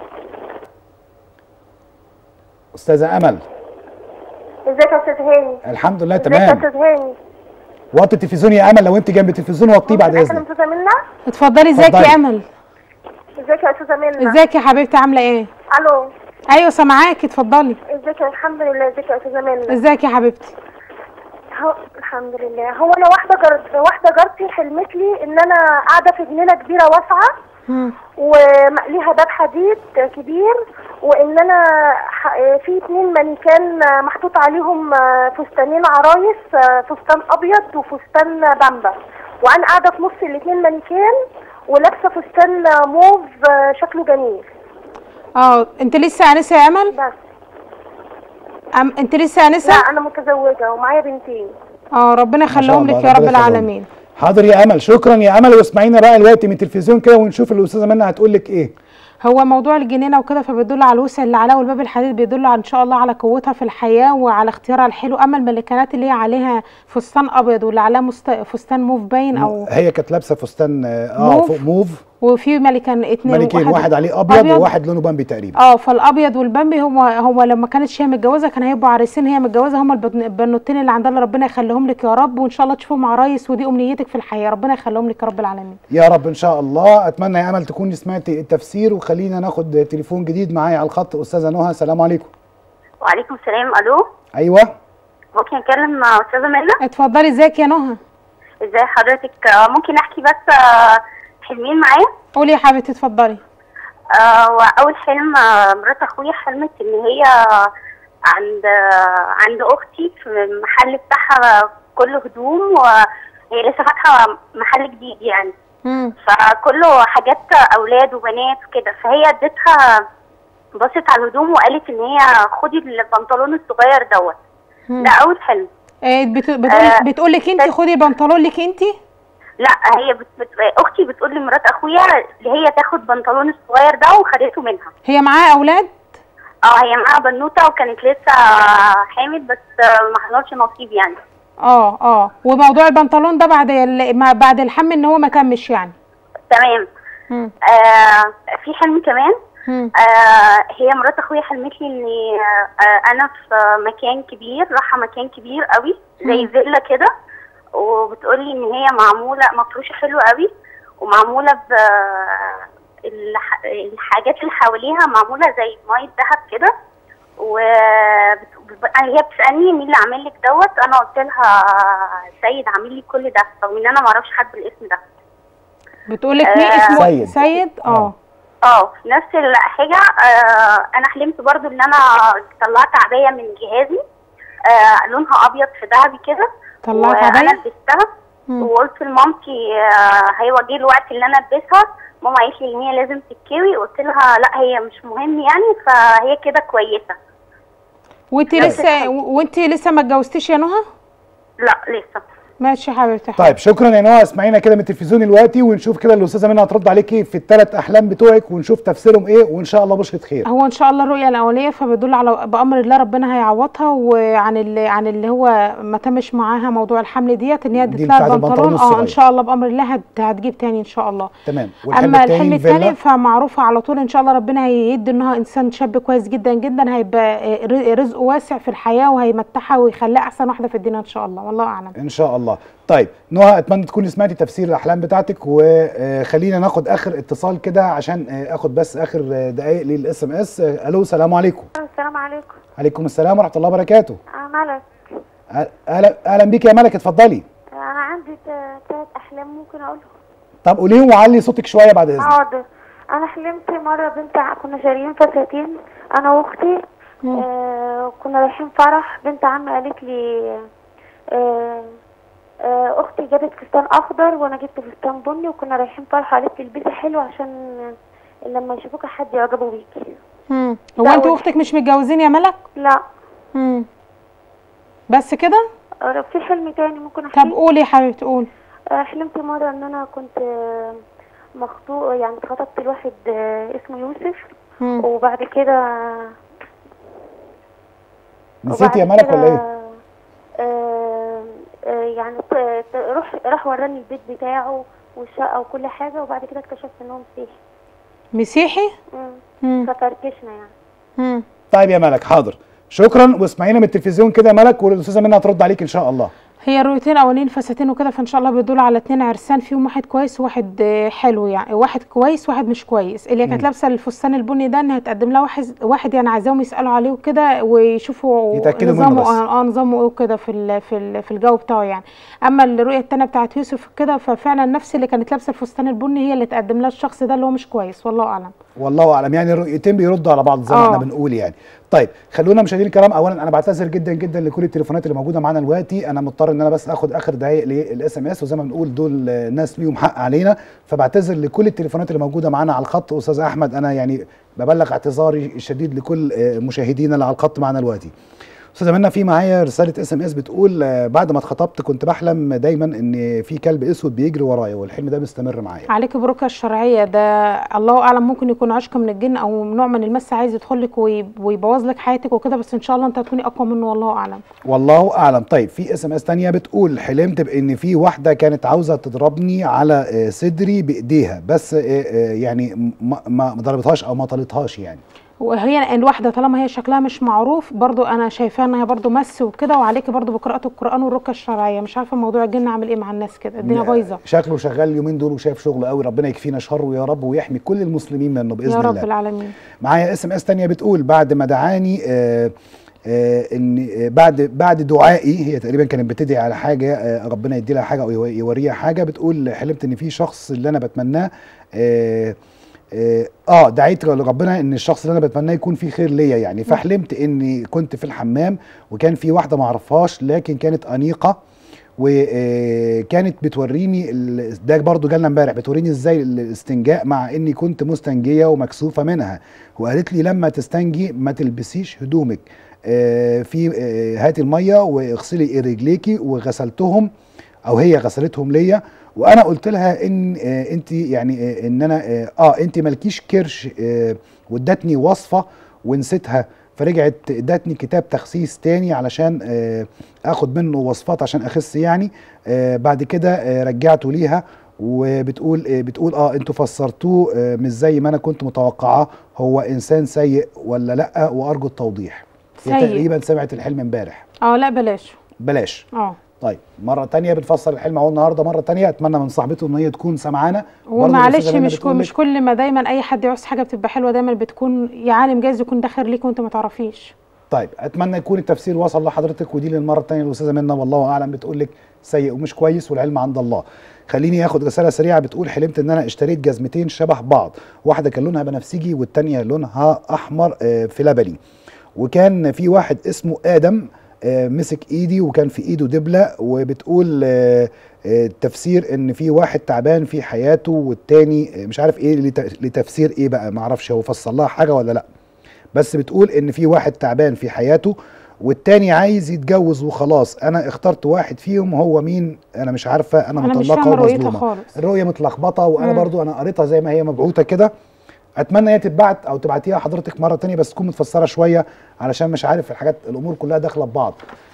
استاذه امل ازيك يا استاذ هاني الحمد لله ازيك يا تمام استاذ هاني وطي التلفزيون يا امل لو انت جنب التلفزيون وطيه بعد ممكن اكلم اذنك استاذه منى اتفضلي ازيك اتفضلي. يا امل ازيك يا استاذه منى ازيك يا حبيبتي عامله ايه الو ايوه سامعاكي اتفضلي ازيك يا الحمد لله ازيك يا استاذه منى ازيك يا حبيبتي هو الحمد لله هو انا واحده جار واحده جارتي حلمت لي ان انا قاعده في جنينه كبيره واسعه مم. ومقليها باب حديد كبير وان انا ح- في اتنين مانيكان محطوط عليهم فستانين عرايس فستان ابيض وفستان بامبا وانا قاعده في نص الاتنين مانيكان ولابسه فستان موف شكله جميل اه انت لسه انسه يا امل بس أم انت لسه لا انسه انا متزوجه ومعايا بنتين اه ربنا ما شاء يخليهم الله، لك يا ربنا رب يخليهم. العالمين حاضر يا امل شكرا يا امل واسمعينا بقى الوقت من التلفزيون كده ونشوف الاستاذه منى هتقول لك ايه هو موضوع الجنينه وكده فبيدل على الوسع اللي عليها والباب الحديد بيدل على ان شاء الله على قوتها في الحياه وعلى اختيارها الحلو اما الملكانات اللي هي عليها فستان ابيض واللي عليها مست... فستان موف باين او هي كانت لابسه فستان اه موف. فوق موف وفي ملكان اتنين ملكين واحد عليه ابيض, أبيض. وواحد لونه بامبي تقريبا اه فالابيض والبامبي هو هو لما كانتش هي متجوزه كان هيبقوا عريسين هي متجوزه هما البن- البنوتين اللي عندها اللي ربنا يخليهم لك يا رب وان شاء الله تشوفهم عرايس ودي امنيتك في الحياه ربنا يخليهم لك يا رب العالمين يا رب ان شاء الله اتمنى يا امل تكوني سمعتي التفسير وخلينا ناخد تليفون جديد معايا على الخط استاذه نهى السلام عليكم وعليكم السلام الو ايوه ممكن اتكلم مع استاذه منى اتفضلي ازيك يا نهى ازاي حضرتك آه، ممكن احكي بس آه، حلمين معايا قولي يا حبيبتي اتفضلي آه، واول حلم آه، مرات اخويا حلمت ان هي عند آه، عند اختي في المحل بتاعها كله هدوم وهي لسه فاتحه محل جديد يعني مم. فكله حاجات اولاد وبنات وكده فهي اديتها بصت على الهدوم وقالت ان هي خدي البنطلون الصغير دوت مم. ده اول حلم إيه بت... بتقول آه، بتقول لك انت خدي البنطلون لك انت لا هي بت... بت... اختي بتقول لمرات اخويا اللي هي تاخد بنطلون الصغير ده وخدته منها هي معاها اولاد اه هي معاها بنوته وكانت لسه حامل بس آه، ما حصلش نصيب يعني اه اه وموضوع البنطلون ده بعد ال... ما بعد الحمل ان هو ما تمش يعني تمام مم. آه في حلم كمان مم. آه هي مرات اخويا حلمت لي اني آه انا في مكان كبير رايحه مكان كبير قوي زي فيلا كده وبتقول لي ان هي معموله مفروشه حلو قوي ومعموله ب الح- الحاجات اللي حواليها معموله زي ميه ذهب كده و بت- هي بتسالني مين اللي عامل لك دوت انا قلت لها سيد عامل لي كل ده رغم ان انا ما اعرفش حد بالاسم ده بتقول لك مين آه، اسمه سيد. سيد اه اه نفس الحاجة آه انا حلمت برضو ان انا طلعت عباية من جهازي آه لونها ابيض في ذهبي كده طلعت وانا عباية لبستها مم. وقلت لمامتي آه هيبقى جه الوقت اللي انا البسها ماما قالت لي ان هي لازم تتكوي قلت لها لا هي مش مهم يعني فهي كده كويسة وانت لسه وانت لسه ما اتجوزتيش يا نهى لا لسه ماشي يا حبيبتي طيب شكرا يا نهى اسمعينا كده من التلفزيون دلوقتي ونشوف كده الاستاذه منى هترد عليكي في الثلاث احلام بتوعك ونشوف تفسيرهم ايه وان شاء الله بشرة خير هو ان شاء الله الرؤيه الاوليه فبيدل على بامر الله ربنا هيعوضها وعن اللي عن اللي هو ما تمش معاها موضوع الحمل ديت ان هي دي ادت لها بتاعت البنطلون البنطلون اه الصغير. ان شاء الله بامر الله هت- هتجيب تاني ان شاء الله تمام والحلم اما التاني الحلم الفيلا؟ الثاني فمعروفه على طول ان شاء الله ربنا هيدي انها انسان شاب كويس جدا جدا هيبقى آه، ر- رزقه واسع في الحياه وهيمتعها ويخليها احسن واحده في الدنيا ان شاء الله والله اعلم ان شاء الله طيب نهى اتمنى تكوني سمعتي تفسير الاحلام بتاعتك وخلينا ناخد اخر اتصال كده عشان آه، اخد بس اخر آه، دقائق للاس ام اس الو السلام عليكم السلام عليكم عليكم السلام ورحمه الله وبركاته أنا ملك أهلا- اهلا اهلا بيك يا ملك اتفضلي أنا عندي ثلاث أحلام ممكن أقولهم طب قوليهم وعلي صوتك شويه بعد اذنك حاضر أنا حلمت مرة بنت ع- كنا شاريين فساتين أنا وأختي آه كنا رايحين فرح بنت عمي قالت لي آه آه أختي جابت فستان أخضر وأنا جبت فستان بني وكنا رايحين فرح قالت لي البسي حلو عشان لما يشوفوك حد يعجبوا بيكي مم. هو لا، انت وال- واختك مش متجوزين يا ملك لا مم. بس كده آه، في حلم تاني ممكن طب أحكيه قولي يا حبيبتي قولي آه، حلمت مرة ان انا كنت آه، مخطوق يعني اتخطبت لواحد آه، اسمه يوسف مم. وبعد كده نسيتي يا وبعد ملك كده، ولا ايه آه، آه، يعني ت- ت- روح راح وراني البيت بتاعه والشقة وكل حاجة وبعد كده اكتشفت ان هو مسيحي مسيحي مم. مم. ففركشنا يعني مم. طيب يا ملك حاضر شكرا واسمعينا من التلفزيون كده يا ملك والاستاذه منى هترد عليك ان شاء الله هي الرؤيتين الاولين فساتين وكده فان شاء الله بيدل على اتنين عرسان فيهم واحد كويس وواحد آه، حلو يعني واحد كويس وواحد مش كويس اللي كانت لابسه الفستان البني ده انها هتقدم لها واحد واحد يعني عايزاهم يسالوا عليه وكده ويشوفوا يتأكدوا منه نظامه بس. اه آه، نظامه ايه وكده في ال- في ال- في الجو بتاعه يعني اما الرؤيه التانيه بتاعت يوسف كده ففعلا نفس اللي كانت لابسه الفستان البني هي اللي تقدم لها الشخص ده اللي هو مش كويس والله اعلم والله اعلم يعني الرؤيتين بيردوا على بعض زي ما آه. احنا بنقول يعني طيب خلونا مشاهدينا الكرام اولا انا بعتذر جدا جدا لكل التليفونات اللي موجوده معانا دلوقتي انا مضطر ان انا بس اخد اخر دقائق للاس ام اس وزي ما بنقول دول آه، ناس ليهم حق علينا فبعتذر لكل التليفونات اللي موجوده معانا على الخط استاذ احمد انا يعني ببلغ اعتذاري الشديد لكل آه، مشاهدينا اللي على الخط معانا دلوقتي استاذه منى في معايا رساله اس ام اس بتقول آه، بعد ما اتخطبت كنت بحلم دايما ان في كلب اسود بيجري ورايا والحلم ده مستمر معايا عليك بركة الشرعية ده الله أعلم ممكن يكون عشق من الجن أو نوع من المس عايز يدخل لك وي- ويبوظ لك حياتك وكده بس إن شاء الله أنت هتكوني أقوى منه والله أعلم والله اعلم طيب في اس ام اس تانية بتقول حلمت بان في واحده كانت عاوزه تضربني على آه، صدري بايديها بس آه، آه، يعني ما ما ما ضربتهاش او ما طلتهاش يعني وهي الواحدة طالما هي شكلها مش معروف برضو أنا شايفاها إنها برضو مس وكده وعليكي برضو بقراءة القرآن والرقية الشرعية مش عارفة موضوع الجن عامل إيه مع الناس كده الدنيا بايظة شكله شغال اليومين دول وشايف شغله قوي ربنا يكفينا شره يا رب ويحمي كل المسلمين منه باذن يا الله رب العالمين معايا اس ام اس تانية بتقول بعد ما دعاني آه آه ان آه بعد بعد دعائي هي تقريبا كانت بتدعي على حاجه آه ربنا يدي لها حاجه او يو- يوريها حاجه بتقول حلمت ان في شخص اللي انا بتمناه آه اه آه، دعيت لربنا ان الشخص اللي انا بتمناه يكون فيه خير ليا يعني فحلمت اني كنت في الحمام وكان في واحده ما اعرفهاش لكن كانت انيقه وكانت بتوريني ال- ده برضو جالنا امبارح بتوريني ازاي الاستنجاء مع اني كنت مستنجيه ومكسوفه منها وقالت لي لما تستنجي ما تلبسيش هدومك آه، في آه، هاتي الميه واغسلي رجليكي وغسلتهم او هي غسلتهم ليا وانا قلت لها ان آه، انت يعني آه، ان انا اه, آه انت مالكيش كرش آه، وادتني وصفه ونسيتها فرجعت ادتني كتاب تخسيس تاني علشان آه، اخد منه وصفات عشان اخس يعني آه، بعد كده آه، رجعته ليها وبتقول آه، بتقول اه انتوا فسرتوه آه، مش زي ما انا كنت متوقعاه هو انسان سيء ولا لا وارجو التوضيح هي سيء. تقريبا سمعت الحلم امبارح اه لا بلاش بلاش اه طيب مرة تانية بنفسر الحلم اهو النهارده مرة تانية اتمنى من صاحبته ان هي تكون سامعانا برضه ومعلش الأستاذة منى مش كل بتقول مش لك- كل ما دايما اي حد يعوز حاجه بتبقى حلوه دايما بتكون يا عالم جايز يكون ده خير ليك وانت ما تعرفيش طيب اتمنى يكون التفسير وصل لحضرتك ودي للمره الثانيه الاستاذه منى والله اعلم بتقول لك سيء ومش كويس والعلم عند الله خليني اخد رساله سريعه بتقول حلمت ان انا اشتريت جزمتين شبه بعض واحده كان لونها بنفسجي والتانيه لونها احمر آه، في لبني وكان في واحد اسمه ادم آه، مسك ايدي وكان في ايده دبله وبتقول آه، آه، تفسير ان في واحد تعبان في حياته والتاني آه، مش عارف ايه لت- لتفسير ايه بقى معرفش هو فسر لها حاجه ولا لا بس بتقول ان في واحد تعبان في حياته والتاني عايز يتجوز وخلاص انا اخترت واحد فيهم هو مين انا مش عارفه انا, أنا مش مطلقه فاهمة رؤيتها ومظلومه خالص. الرؤيه متلخبطه وانا مم. برضو انا قريتها زي ما هي مبعوثه كده اتمنى هي تتبعت او تبعتيها حضرتك مره تانية بس تكون متفسره شويه علشان مش عارف الحاجات الامور كلها داخله ببعض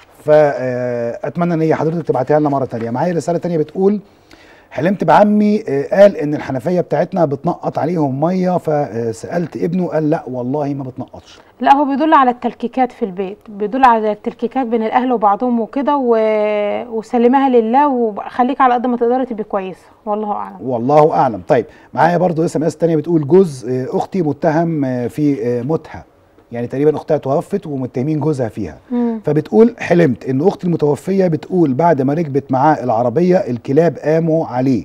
فاتمنى ان هي حضرتك تبعتيها لنا مره تانية معايا رساله تانية بتقول حلمت بعمي آه، قال ان الحنفيه بتاعتنا بتنقط عليهم ميه فسالت ابنه قال لا والله ما بتنقطش لا هو بيدل على التلكيكات في البيت بيدل على التلكيكات بين الاهل وبعضهم وكده و... وسلمها لله وخليك على قد ما تقدري تبقي كويسه والله اعلم والله اعلم طيب معايا برضو اس ام اس تانية بتقول جوز آه، اختي متهم آه، في آه، موتها يعني تقريبا اختها توفت ومتهمين جوزها فيها مم. فبتقول حلمت ان اختي المتوفيه بتقول بعد ما ركبت معاه العربيه الكلاب قاموا عليه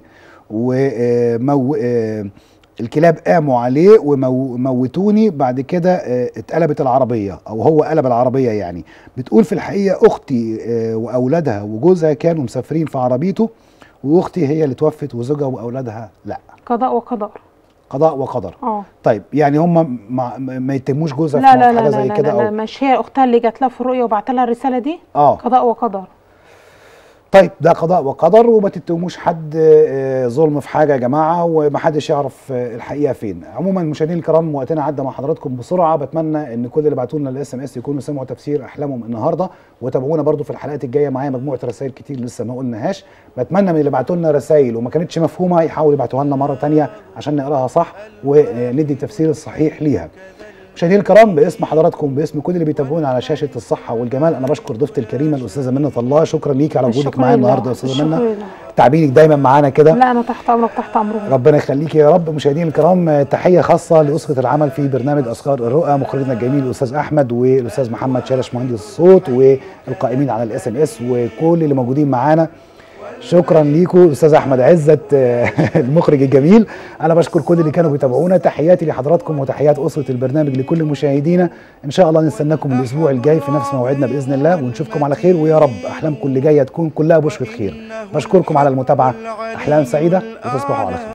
ومو الكلاب قاموا عليه وموتوني بعد كده آه، اتقلبت العربيه او هو قلب العربيه يعني بتقول في الحقيقه اختي آه، واولادها وجوزها كانوا مسافرين في عربيته واختي هي اللي توفت وزوجها واولادها لا قضاء وقدر قضاء وقدر اه طيب يعني هم ما, ما يتموش جوزها لا في لا لا حاجه لا, زي لا, كده لا, لا او مش هي اختها اللي جات لها في الرؤيه وبعت لها الرساله دي اه قضاء وقدر طيب ده قضاء وقدر وما تتهموش حد آه، ظلم في حاجه يا جماعه ومحدش يعرف آه، الحقيقه فين عموما مشاهدينا الكرام وقتنا عدى مع حضراتكم بسرعه بتمنى ان كل اللي بعتوا لنا الاس ام اس يكونوا سمعوا تفسير احلامهم النهارده وتابعونا برضو في الحلقات الجايه معايا مجموعه رسائل كتير لسه ما قلناهاش بتمنى من اللي بعتوا لنا رسائل وما كانتش مفهومه يحاولوا يبعتوها لنا مره تانية عشان نقراها صح وندي التفسير الصحيح ليها مشاهدينا الكرام باسم حضراتكم باسم كل اللي بيتابعونا على شاشه الصحه والجمال انا بشكر ضيفتي الكريمه الاستاذه منى الله شكرا ليكي على وجودك الشكر معايا لله. النهارده يا استاذه الشكر منى لله. تعبينك دايما معانا كده لا انا تحت امرك تحت امرك ربنا يخليك يا رب مشاهدينا الكرام آه، تحيه خاصه لاسره العمل في برنامج اسرار الرؤى مخرجنا الجميل الاستاذ احمد والاستاذ محمد شرش مهندس الصوت والقائمين على الاس ام اس وكل اللي موجودين معانا شكرا ليكم استاذ احمد عزت آه، المخرج الجميل انا بشكر كل اللي كانوا بيتابعونا تحياتي لحضراتكم وتحيات اسره البرنامج لكل مشاهدينا ان شاء الله نستناكم الاسبوع الجاي في نفس موعدنا باذن الله ونشوفكم على خير ويا رب احلامكم اللي جايه تكون كلها بشرة خير بشكركم على المتابعه احلام سعيده وتصبحوا على خير